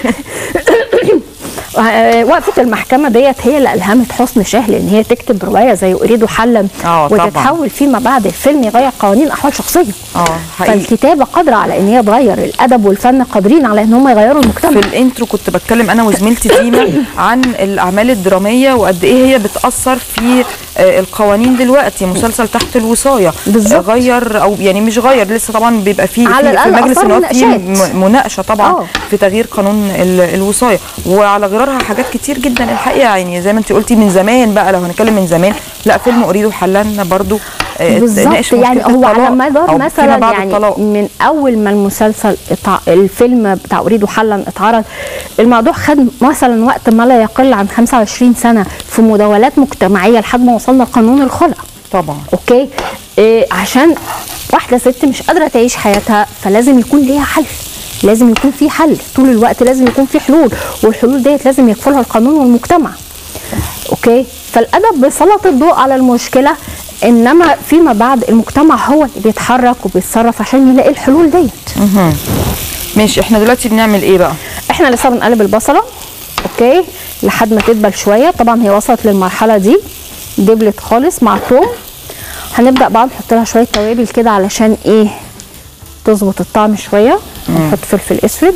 آه، وقفة المحكمة ديت هي اللي ألهمت حسن شاه لأن هي تكتب رواية زي أريد حلا آه، طبعاً. وتتحول فيما بعد الفيلم يغير قوانين أحوال شخصية اه حقيقي فالكتابة قادرة على إن هي تغير الأدب والفن قادرين على إن هم يغيروا المجتمع في الانترو كنت بتكلم انا وزميلتي ديما عن الاعمال الدراميه وقد ايه هي بتاثر في آه، القوانين دلوقتي مسلسل تحت الوصايه بالظبط. آه، غير او يعني مش غير لسه طبعا بيبقى فيه على في, في الأقل مجلس أثار النواب في مناقشات. م- مناقشه طبعا آه. في تغيير قانون ال- الوصايه وعلى غرارها حاجات كتير جدا الحقيقه يعني زي ما انت قلتي من زمان بقى لو هنتكلم من زمان لا فيلم اريد حلا برضو آه، بالظبط ناقش يعني مشكلة هو على الطلاق مدار أو فيما مثلا بعد يعني الطلاق. من اول ما المسلسل اتع... الفيلم بتاع اريد حلا اتعرض الموضوع خد مثلا وقت ما لا يقل عن 25 سنه في مداولات مجتمعيه لحد ما وصلنا لقانون الخلع طبعا اوكي إيه عشان واحده ست مش قادره تعيش حياتها فلازم يكون ليها حل لازم يكون في حل طول الوقت لازم يكون في حلول والحلول ديت لازم يكفلها القانون والمجتمع اوكي فالادب بيسلط الضوء على المشكله انما فيما بعد المجتمع هو اللي بيتحرك وبيتصرف عشان يلاقي الحلول ديت ماشي احنا دلوقتي بنعمل ايه بقى احنا لسه بنقلب البصله اوكي لحد ما تدبل شويه طبعا هي وصلت للمرحله دي دبلت خالص مع الثوم هنبدا بقى نحط لها شويه توابل كده علشان ايه تظبط الطعم شويه هنحط فلفل اسود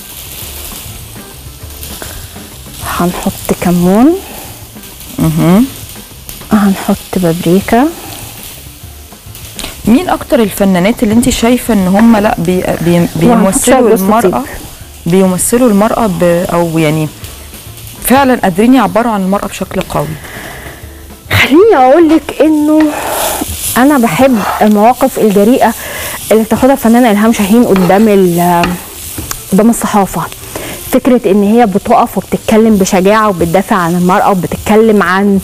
هنحط كمون هنحط بابريكا مين اكتر الفنانات اللي انت شايفه ان هم لا بي بي بيمثلوا شوية جوز المراه الطيب. بيمثلوا المراه ب او يعني فعلا قادرين يعبروا عن المراه بشكل قوي خليني اقول لك انه انا بحب المواقف الجريئه اللي بتاخدها الفنانه الهام شاهين قدام ال- قدام الصحافه فكره ان هي بتقف وبتتكلم بشجاعه وبتدافع عن المراه وبتتكلم عن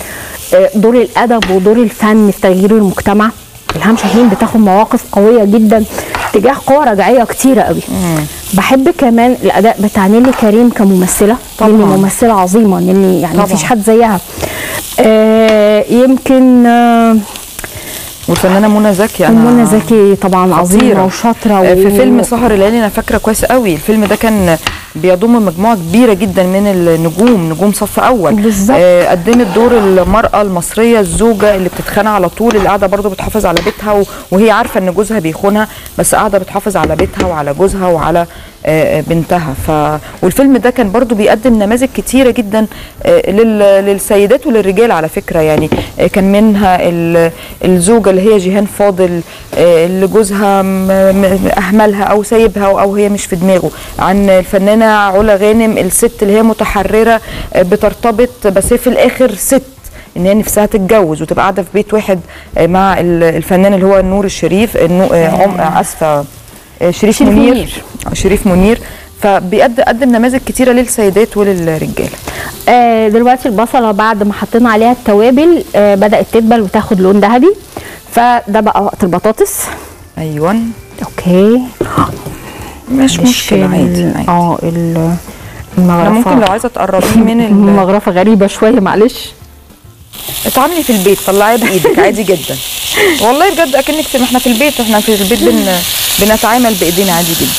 آه، دور الادب ودور الفن في تغيير المجتمع الهام شاهين بتاخد مواقف قويه جدا تجاه قوى رجعيه كتيره قوي بحب كمان الاداء بتاع نيلي كريم كممثله طبعاً. نيلي ممثله عظيمه نيلي يعني طبعاً. مفيش حد زيها آه يمكن آه والفنانه منى زكي انا منى زكي طبعا عظيمه خطيرة. وشاطره آه، في و- فيلم سهر الليالي انا فاكره كويس قوي الفيلم ده كان بيضم مجموعه كبيره جدا من النجوم نجوم صف اول بالظبط. آه، قدمت دور المراه المصريه الزوجه اللي بتتخانق على طول اللي قاعده برضو بتحافظ على بيتها و- وهي عارفه ان جوزها بيخونها بس قاعده بتحافظ على بيتها وعلى جوزها وعلى آه، بنتها ف والفيلم ده كان برضو بيقدم نماذج كتيره جدا آه، لل- للسيدات وللرجال على فكره يعني آه، كان منها ال- الزوجه اللي هي جيهان فاضل آه، اللي جوزها م- م- اهملها او سايبها او هي مش في دماغه عن الفنانه علا غانم الست اللي هي متحرره آه، بترتبط بس هي في الاخر ست ان هي نفسها تتجوز وتبقى قاعده في بيت واحد آه، مع ال- الفنان اللي هو نور الشريف النو- آه، عم- آه، اسفه آه، شريف شريف منير منير. آه، شريف منير فبيقدم نماذج كتيره للسيدات وللرجاله آه دلوقتي البصله بعد ما حطينا عليها التوابل آه بدات تدبل وتاخد لون ذهبي فده بقى وقت البطاطس ايوه اوكي مش مشكله ال- عادي عادي اه ال- انا المغرفه ممكن لو عايزه تقربيه من ال... المغرفه غريبه شويه معلش اتعاملي في البيت طلعيها بايدك عادي جدا والله بجد اكنك في ما احنا في البيت احنا في البيت بن... بنتعامل بايدينا عادي جدا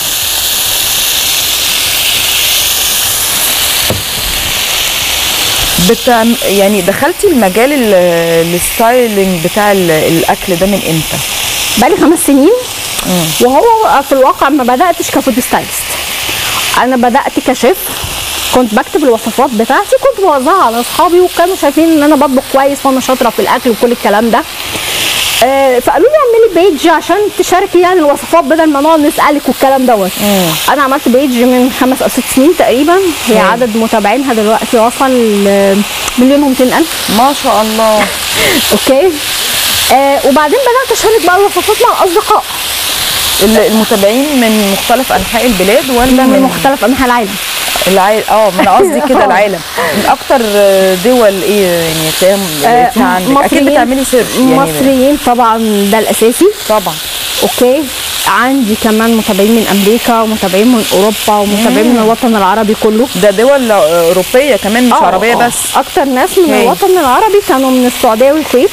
بت... يعني دخلتي المجال ال- الستايلينج بتاع ال- الاكل ده من امتى؟ بقالي خمس سنين وهو في الواقع ما بداتش كفود ستايلست انا بدات كشيف كنت بكتب الوصفات بتاعتي كنت بوزعها على اصحابي وكانوا شايفين ان انا بطبخ كويس وانا شاطره في الاكل وكل الكلام ده آه، فقالوا لي اعملي بيج عشان تشاركي يعني الوصفات بدل ما نقعد نسالك والكلام دوت انا عملت بيج من خمس او ست سنين تقريبا هي مم. عدد متابعينها دلوقتي وصل ل مليون و200 الف ما شاء الله اوكي آه وبعدين بدات اشارك بقى الوصفات مع الاصدقاء ال- المتابعين من مختلف انحاء البلاد ولا من من مختلف انحاء العالم العالم اه ما انا قصدي كده العالم من اكتر دول ايه يعني تلاقيهم آه، فيها عندك اكيد مصريين- بتعملي سيرش يعني مصريين طبعا ده الاساسي طبعا اوكي عندي كمان متابعين من امريكا ومتابعين من اوروبا ومتابعين من الوطن العربي كله ده دول اوروبيه كمان مش آه، عربيه آه. بس اكتر ناس من أوكي. الوطن العربي كانوا من السعوديه والكويت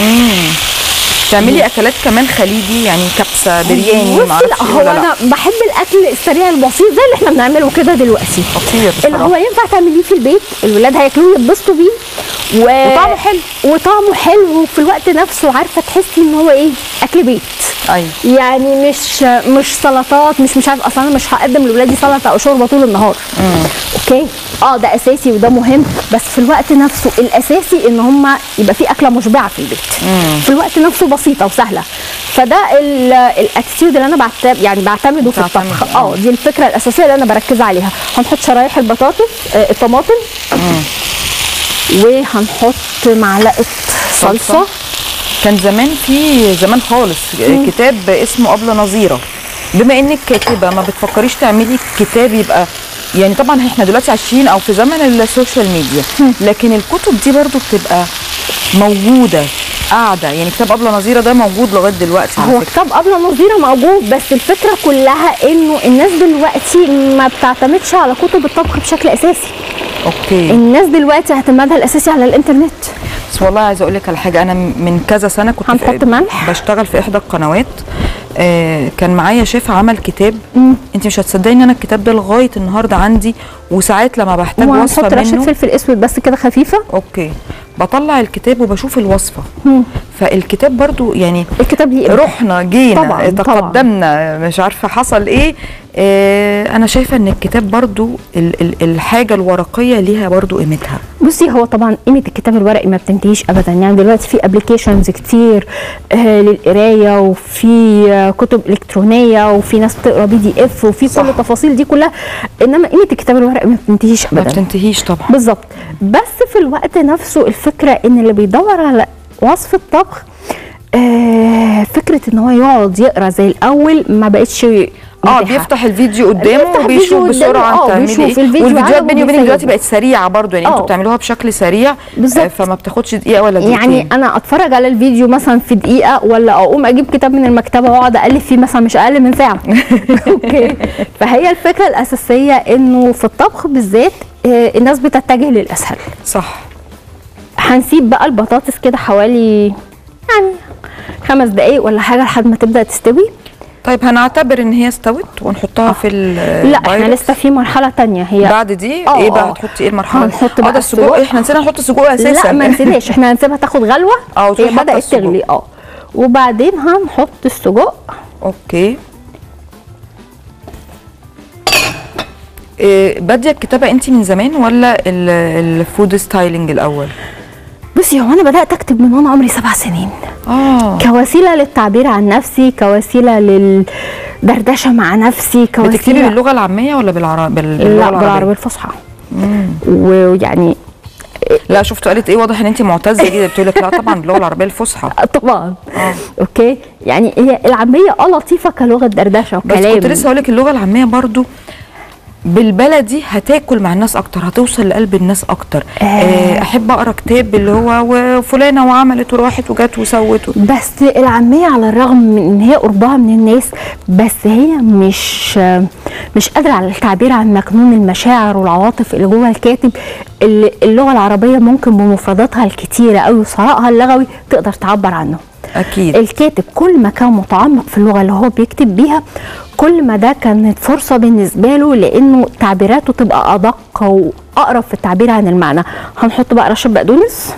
تعملي اكلات كمان خليجي يعني كبسه برياني بصي معرفش لا إيه هو ولا لا انا بحب الاكل السريع البسيط زي اللي احنا بنعمله كده دلوقتي خطير اللي هو بصراحه ينفع تعمليه في البيت الولاد هياكلوه يتبسطوا بيه و... وطعمه حلو. وطعمه حلو وفي الوقت نفسه عارفه تحسي ان هو ايه اكل بيت ايوه يعني مش مش سلطات مش مش عارف اصلا انا مش هقدم لاولادي سلطه او شوربه طول النهار اوكي اه ده اساسي وده مهم بس في الوقت نفسه الاساسي ان هم يبقى في اكله مشبعه في البيت في الوقت نفسه بسيطه وسهله فده ال- الاتيتيود اللي انا بعتمد يعني بعتمده في بتعتمد، الطبخ آه. اه دي الفكره الاساسيه اللي انا بركز عليها هنحط شرايح البطاطس آه الطماطم وهنحط معلقه صلصه صلصة. كان زمان في زمان خالص كتاب اسمه أبلة نظيرة بما انك كاتبه ما بتفكريش تعملي كتاب يبقى يعني طبعا احنا دلوقتي عايشين او في زمن السوشيال ميديا لكن الكتب دي برضو بتبقى موجوده قاعده يعني كتاب أبلة نظيرة ده موجود لغايه دلوقتي على هو فكره كتاب ابله نظيره موجود بس الفكره كلها انه الناس دلوقتي ما بتعتمدش على كتب الطبخ بشكل اساسي اوكي الناس دلوقتي اعتمادها الاساسي على الانترنت بس والله عايزه اقول لك على حاجه انا من كذا سنه كنت هنحط في- ملح. بشتغل في احدى القنوات آه كان معايا شيف عمل كتاب انت مش هتصدقي ان انا الكتاب ده لغايه النهارده عندي وساعات لما بحتاج وصفه وهنحط رشه منه فلفل اسود بس كده خفيفه اوكي بطلع الكتاب وبشوف الوصفه فالكتاب برضو يعني الكتاب ليه إبداع. رحنا جينا طبعاً، تقدمنا مش عارفه حصل ايه آه انا شايفه ان الكتاب برضو ال ال الحاجه الورقيه ليها برضو قيمتها بصي هو طبعا قيمه الكتاب الورقي ما بتنتهيش ابدا يعني دلوقتي في ابلكيشنز كتير آه للقرايه وفي آه كتب الكترونيه وفي ناس بتقرا بي دي اف وفي كل التفاصيل دي كلها انما قيمه الكتاب الورقي ما بتنتهيش ما ابدا بتنتهيش طبعا بالظبط بس في الوقت نفسه الفكره ان اللي بيدور على وصفه طبخ آه فكره ان هو يقعد يقرا زي الاول ما بقتش اه متاحة. بيفتح الفيديو قدامه بيفتح وبيشوف الفيديو بسرعه قدامه، انت آه، تعملي بيشوف ايه الفيديو والفيديوهات عجبه بيني وبينك دلوقتي بيسيبه. بقت سريعه برضو يعني انتوا آه. بتعملوها بشكل سريع بالظبط. آه، فما بتاخدش دقيقه ولا دقيقتين يعني انا اتفرج على الفيديو مثلا في دقيقه ولا اقوم اجيب كتاب من المكتبه واقعد الف فيه مثلا مش اقل من ساعه اوكي فهي الفكره الاساسيه انه في الطبخ بالذات آه، الناس بتتجه للاسهل صح هنسيب بقى البطاطس كده حوالي يعني خمس دقايق ولا حاجه لحد ما تبدا تستوي طيب هنعتبر ان هي استوت ونحطها في ال لا احنا لسه في مرحله تانية هي بعد دي آه، ايه بقى آه. هتحطي ايه المرحله هنحط اه بقى ده السجق السجق. احنا نسينا نحط السجق اساسا لا ما نسيناش احنا هنسيبها تاخد غلوه اه هي وتروح حاطة بدات السجق. تغلي اه وبعدين هنحط السجق اوكي إيه باديه الكتابه انت من زمان ولا ال- الفود ستايلينج الاول بصي هو انا بدات اكتب من وانا عمري سبع سنين اه كوسيله للتعبير عن نفسي كوسيله للدردشه مع نفسي كوسيله بتكتبي باللغه العاميه ولا بالعربي باللغه لا بالعربي العربيه الفصحى ويعني لا شفتوا قالت ايه واضح ان انت معتزه جدا بتقول لك لا طبعا باللغه العربيه الفصحى طبعا اوكي يعني هي العاميه اه لطيفه كلغه دردشه بس وكلام كنت لسه هقول لك اللغه العاميه برضو بالبلدي هتاكل مع الناس اكتر هتوصل لقلب الناس اكتر آه. آه. احب اقرا كتاب اللي هو وفلانه وعملت وراحت وجت وسوت بس العامية على الرغم من ان هي قربها من الناس بس هي مش مش قادرة على التعبير عن مكنون المشاعر والعواطف اللي جوه الكاتب اللي اللغة العربية ممكن بمفرداتها الكتيرة أو ثرائها اللغوي تقدر تعبر عنه اكيد الكاتب كل ما كان متعمق في اللغة اللي هو بيكتب بيها كل ما ده كانت فرصة بالنسبة له لأنه تعبيراته تبقى أدق وأقرب في التعبير عن المعنى هنحط بقى رشة بقدونس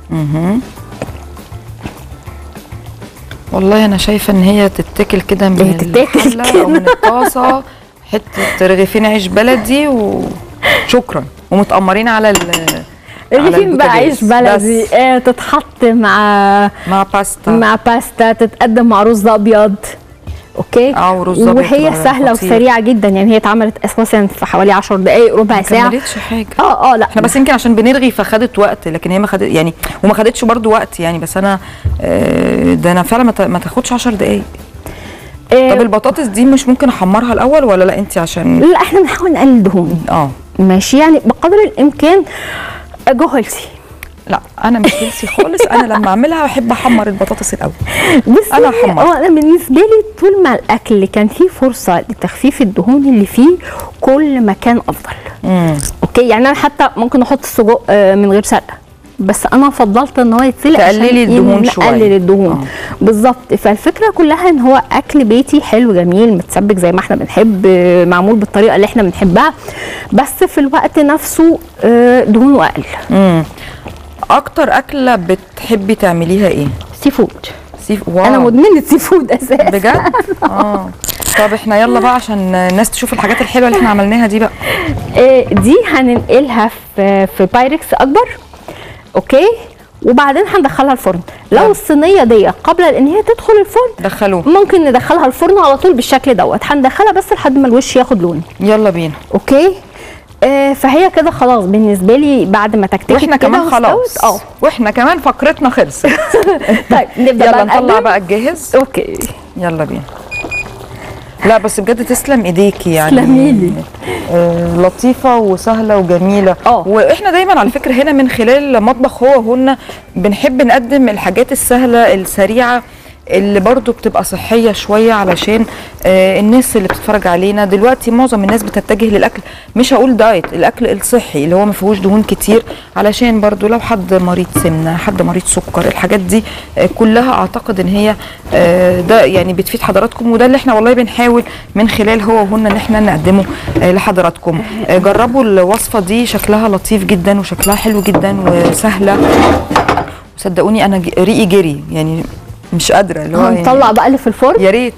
والله انا شايفه ان هي تتاكل كده من هي تتاكل الحلة او من الطاسه حته رغيفين عيش بلدي وشكرا ومتأمرين على ال على رغيفين بقى عيش البوتاجاز. بلدي بس آه تتحط مع مع باستا مع باستا تتقدم مع رز ابيض اوكي اه ورز أبيض وهي تبقى سهله خطير. وسريعه جدا يعني هي اتعملت اساسا في حوالي 10 دقائق ربع ما ساعه كملتش حاجه اه اه لا احنا بس يمكن عشان بنرغي فخدت وقت لكن هي ما خدت يعني وما خدتش برضو وقت يعني بس انا آه، ده انا فعلا ما تا- ما تاخدش 10 دقايق آه طب البطاطس دي مش ممكن احمرها الاول ولا لا انت عشان لا احنا بنحاول نقلل الدهون اه ماشي يعني بقدر الامكان جو هيلثي لا انا مش هيلثي خالص انا لما اعملها بحب احمر البطاطس الاول بصي أنا أحمر. اه انا بالنسبه لي طول ما الاكل اللي كان فيه فرصه لتخفيف الدهون اللي فيه كل ما كان افضل امم اوكي يعني انا حتى ممكن احط السجق آه، من غير سلقه بس انا فضلت ان هو يتسلق عشان تقللي الدهون شوية. نقلل الدهون آه. بالظبط فالفكره كلها ان هو اكل بيتي حلو جميل متسبك زي ما احنا بنحب آه، معمول بالطريقه اللي احنا بنحبها بس في الوقت نفسه آه، دهونه اقل امم اكتر اكله بتحبي تعمليها ايه سي فود سي واو انا مدمنه سي فود اساسا بجد اه طب احنا يلا بقى عشان الناس تشوف الحاجات الحلوه اللي احنا عملناها دي بقى آه، دي هننقلها في في بايركس اكبر اوكي وبعدين هندخلها الفرن لو نعم. الصينيه دي قبل ان هي تدخل الفرن دخلوه ممكن ندخلها الفرن على طول بالشكل دوت هندخلها بس لحد ما الوش ياخد لون يلا بينا اوكي آه فهي كده خلاص بالنسبه لي بعد ما تكتفي واحنا كده كمان واستوت، خلاص اه واحنا كمان فقرتنا خلصت طيب نبدا يلا بقى نطلع نقدم. بقى الجاهز اوكي يلا بينا لا بس بجد تسلم ايديكي يعني تسلميلي. آه لطيفه وسهله وجميله اه. واحنا دايما على فكره هنا من خلال مطبخ هو وهن بنحب نقدم الحاجات السهله السريعه اللي برضو بتبقى صحيه شويه علشان آه الناس اللي بتتفرج علينا دلوقتي معظم الناس بتتجه للاكل مش هقول دايت الاكل الصحي اللي هو ما فيهوش دهون كتير علشان برضو لو حد مريض سمنه حد مريض سكر الحاجات دي آه كلها اعتقد ان هي آه ده يعني بتفيد حضراتكم وده اللي احنا والله بنحاول من خلال هو وهن ان احنا نقدمه آه لحضراتكم آه جربوا الوصفه دي شكلها لطيف جدا وشكلها حلو جدا وسهله صدقوني انا ج- ريقي جري يعني مش قادره اللي هو هنطلع يعني بقى اللي في الفرن يا ريت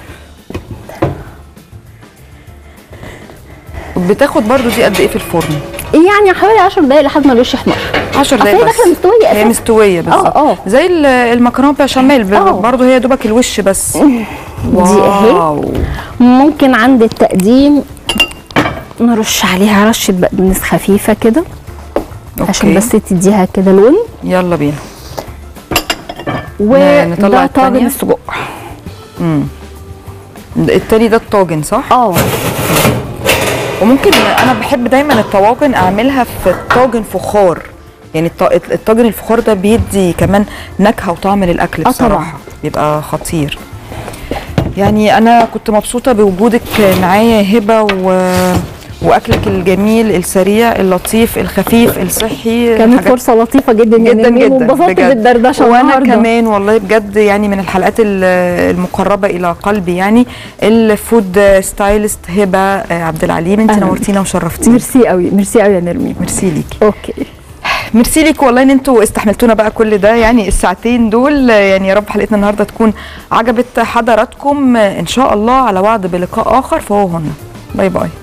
بتاخد برضو دي قد ايه في الفرن يعني حوالي 10 دقايق لحد ما الوش يحمر 10 أصل هي دقايق بس داخلة مستوية هي أساساً. مستويه بالظبط اه. زي ال- المكرونه بشاميل ب- اه. برضو هي دوبك الوش بس دي واو اهي ممكن عند التقديم نرش عليها رشه بقدونس خفيفه كده عشان أوكي. بس تديها كده لون يلا بينا نطلع وده التانية. طاجن السجق امم التاني ده الطاجن صح؟ اه وممكن انا بحب دايما الطواجن اعملها في طاجن فخار يعني الط- الطاجن الفخار ده بيدي كمان نكهه وطعم للاكل آه بصراحه طبعاً. بيبقى خطير يعني انا كنت مبسوطه بوجودك معايا هبه و... واكلك الجميل السريع اللطيف الخفيف الصحي كانت حاجات فرصه لطيفه جدا يا جدا نرمين، جدا وانبسطت بجد. بالدردشه وانا النهارده كمان والله بجد يعني من الحلقات ال- المقربه الى قلبي يعني الفود ستايلست هبه عبد العليم انت أهلاً. نورتينا وشرفتينا ميرسي قوي ميرسي قوي يا نرمين ميرسي ليكي اوكي ميرسي ليك والله ان انتوا استحملتونا بقى كل ده يعني الساعتين دول يعني يا رب حلقتنا النهارده تكون عجبت حضراتكم ان شاء الله على وعد بلقاء اخر فهو هنا باي باي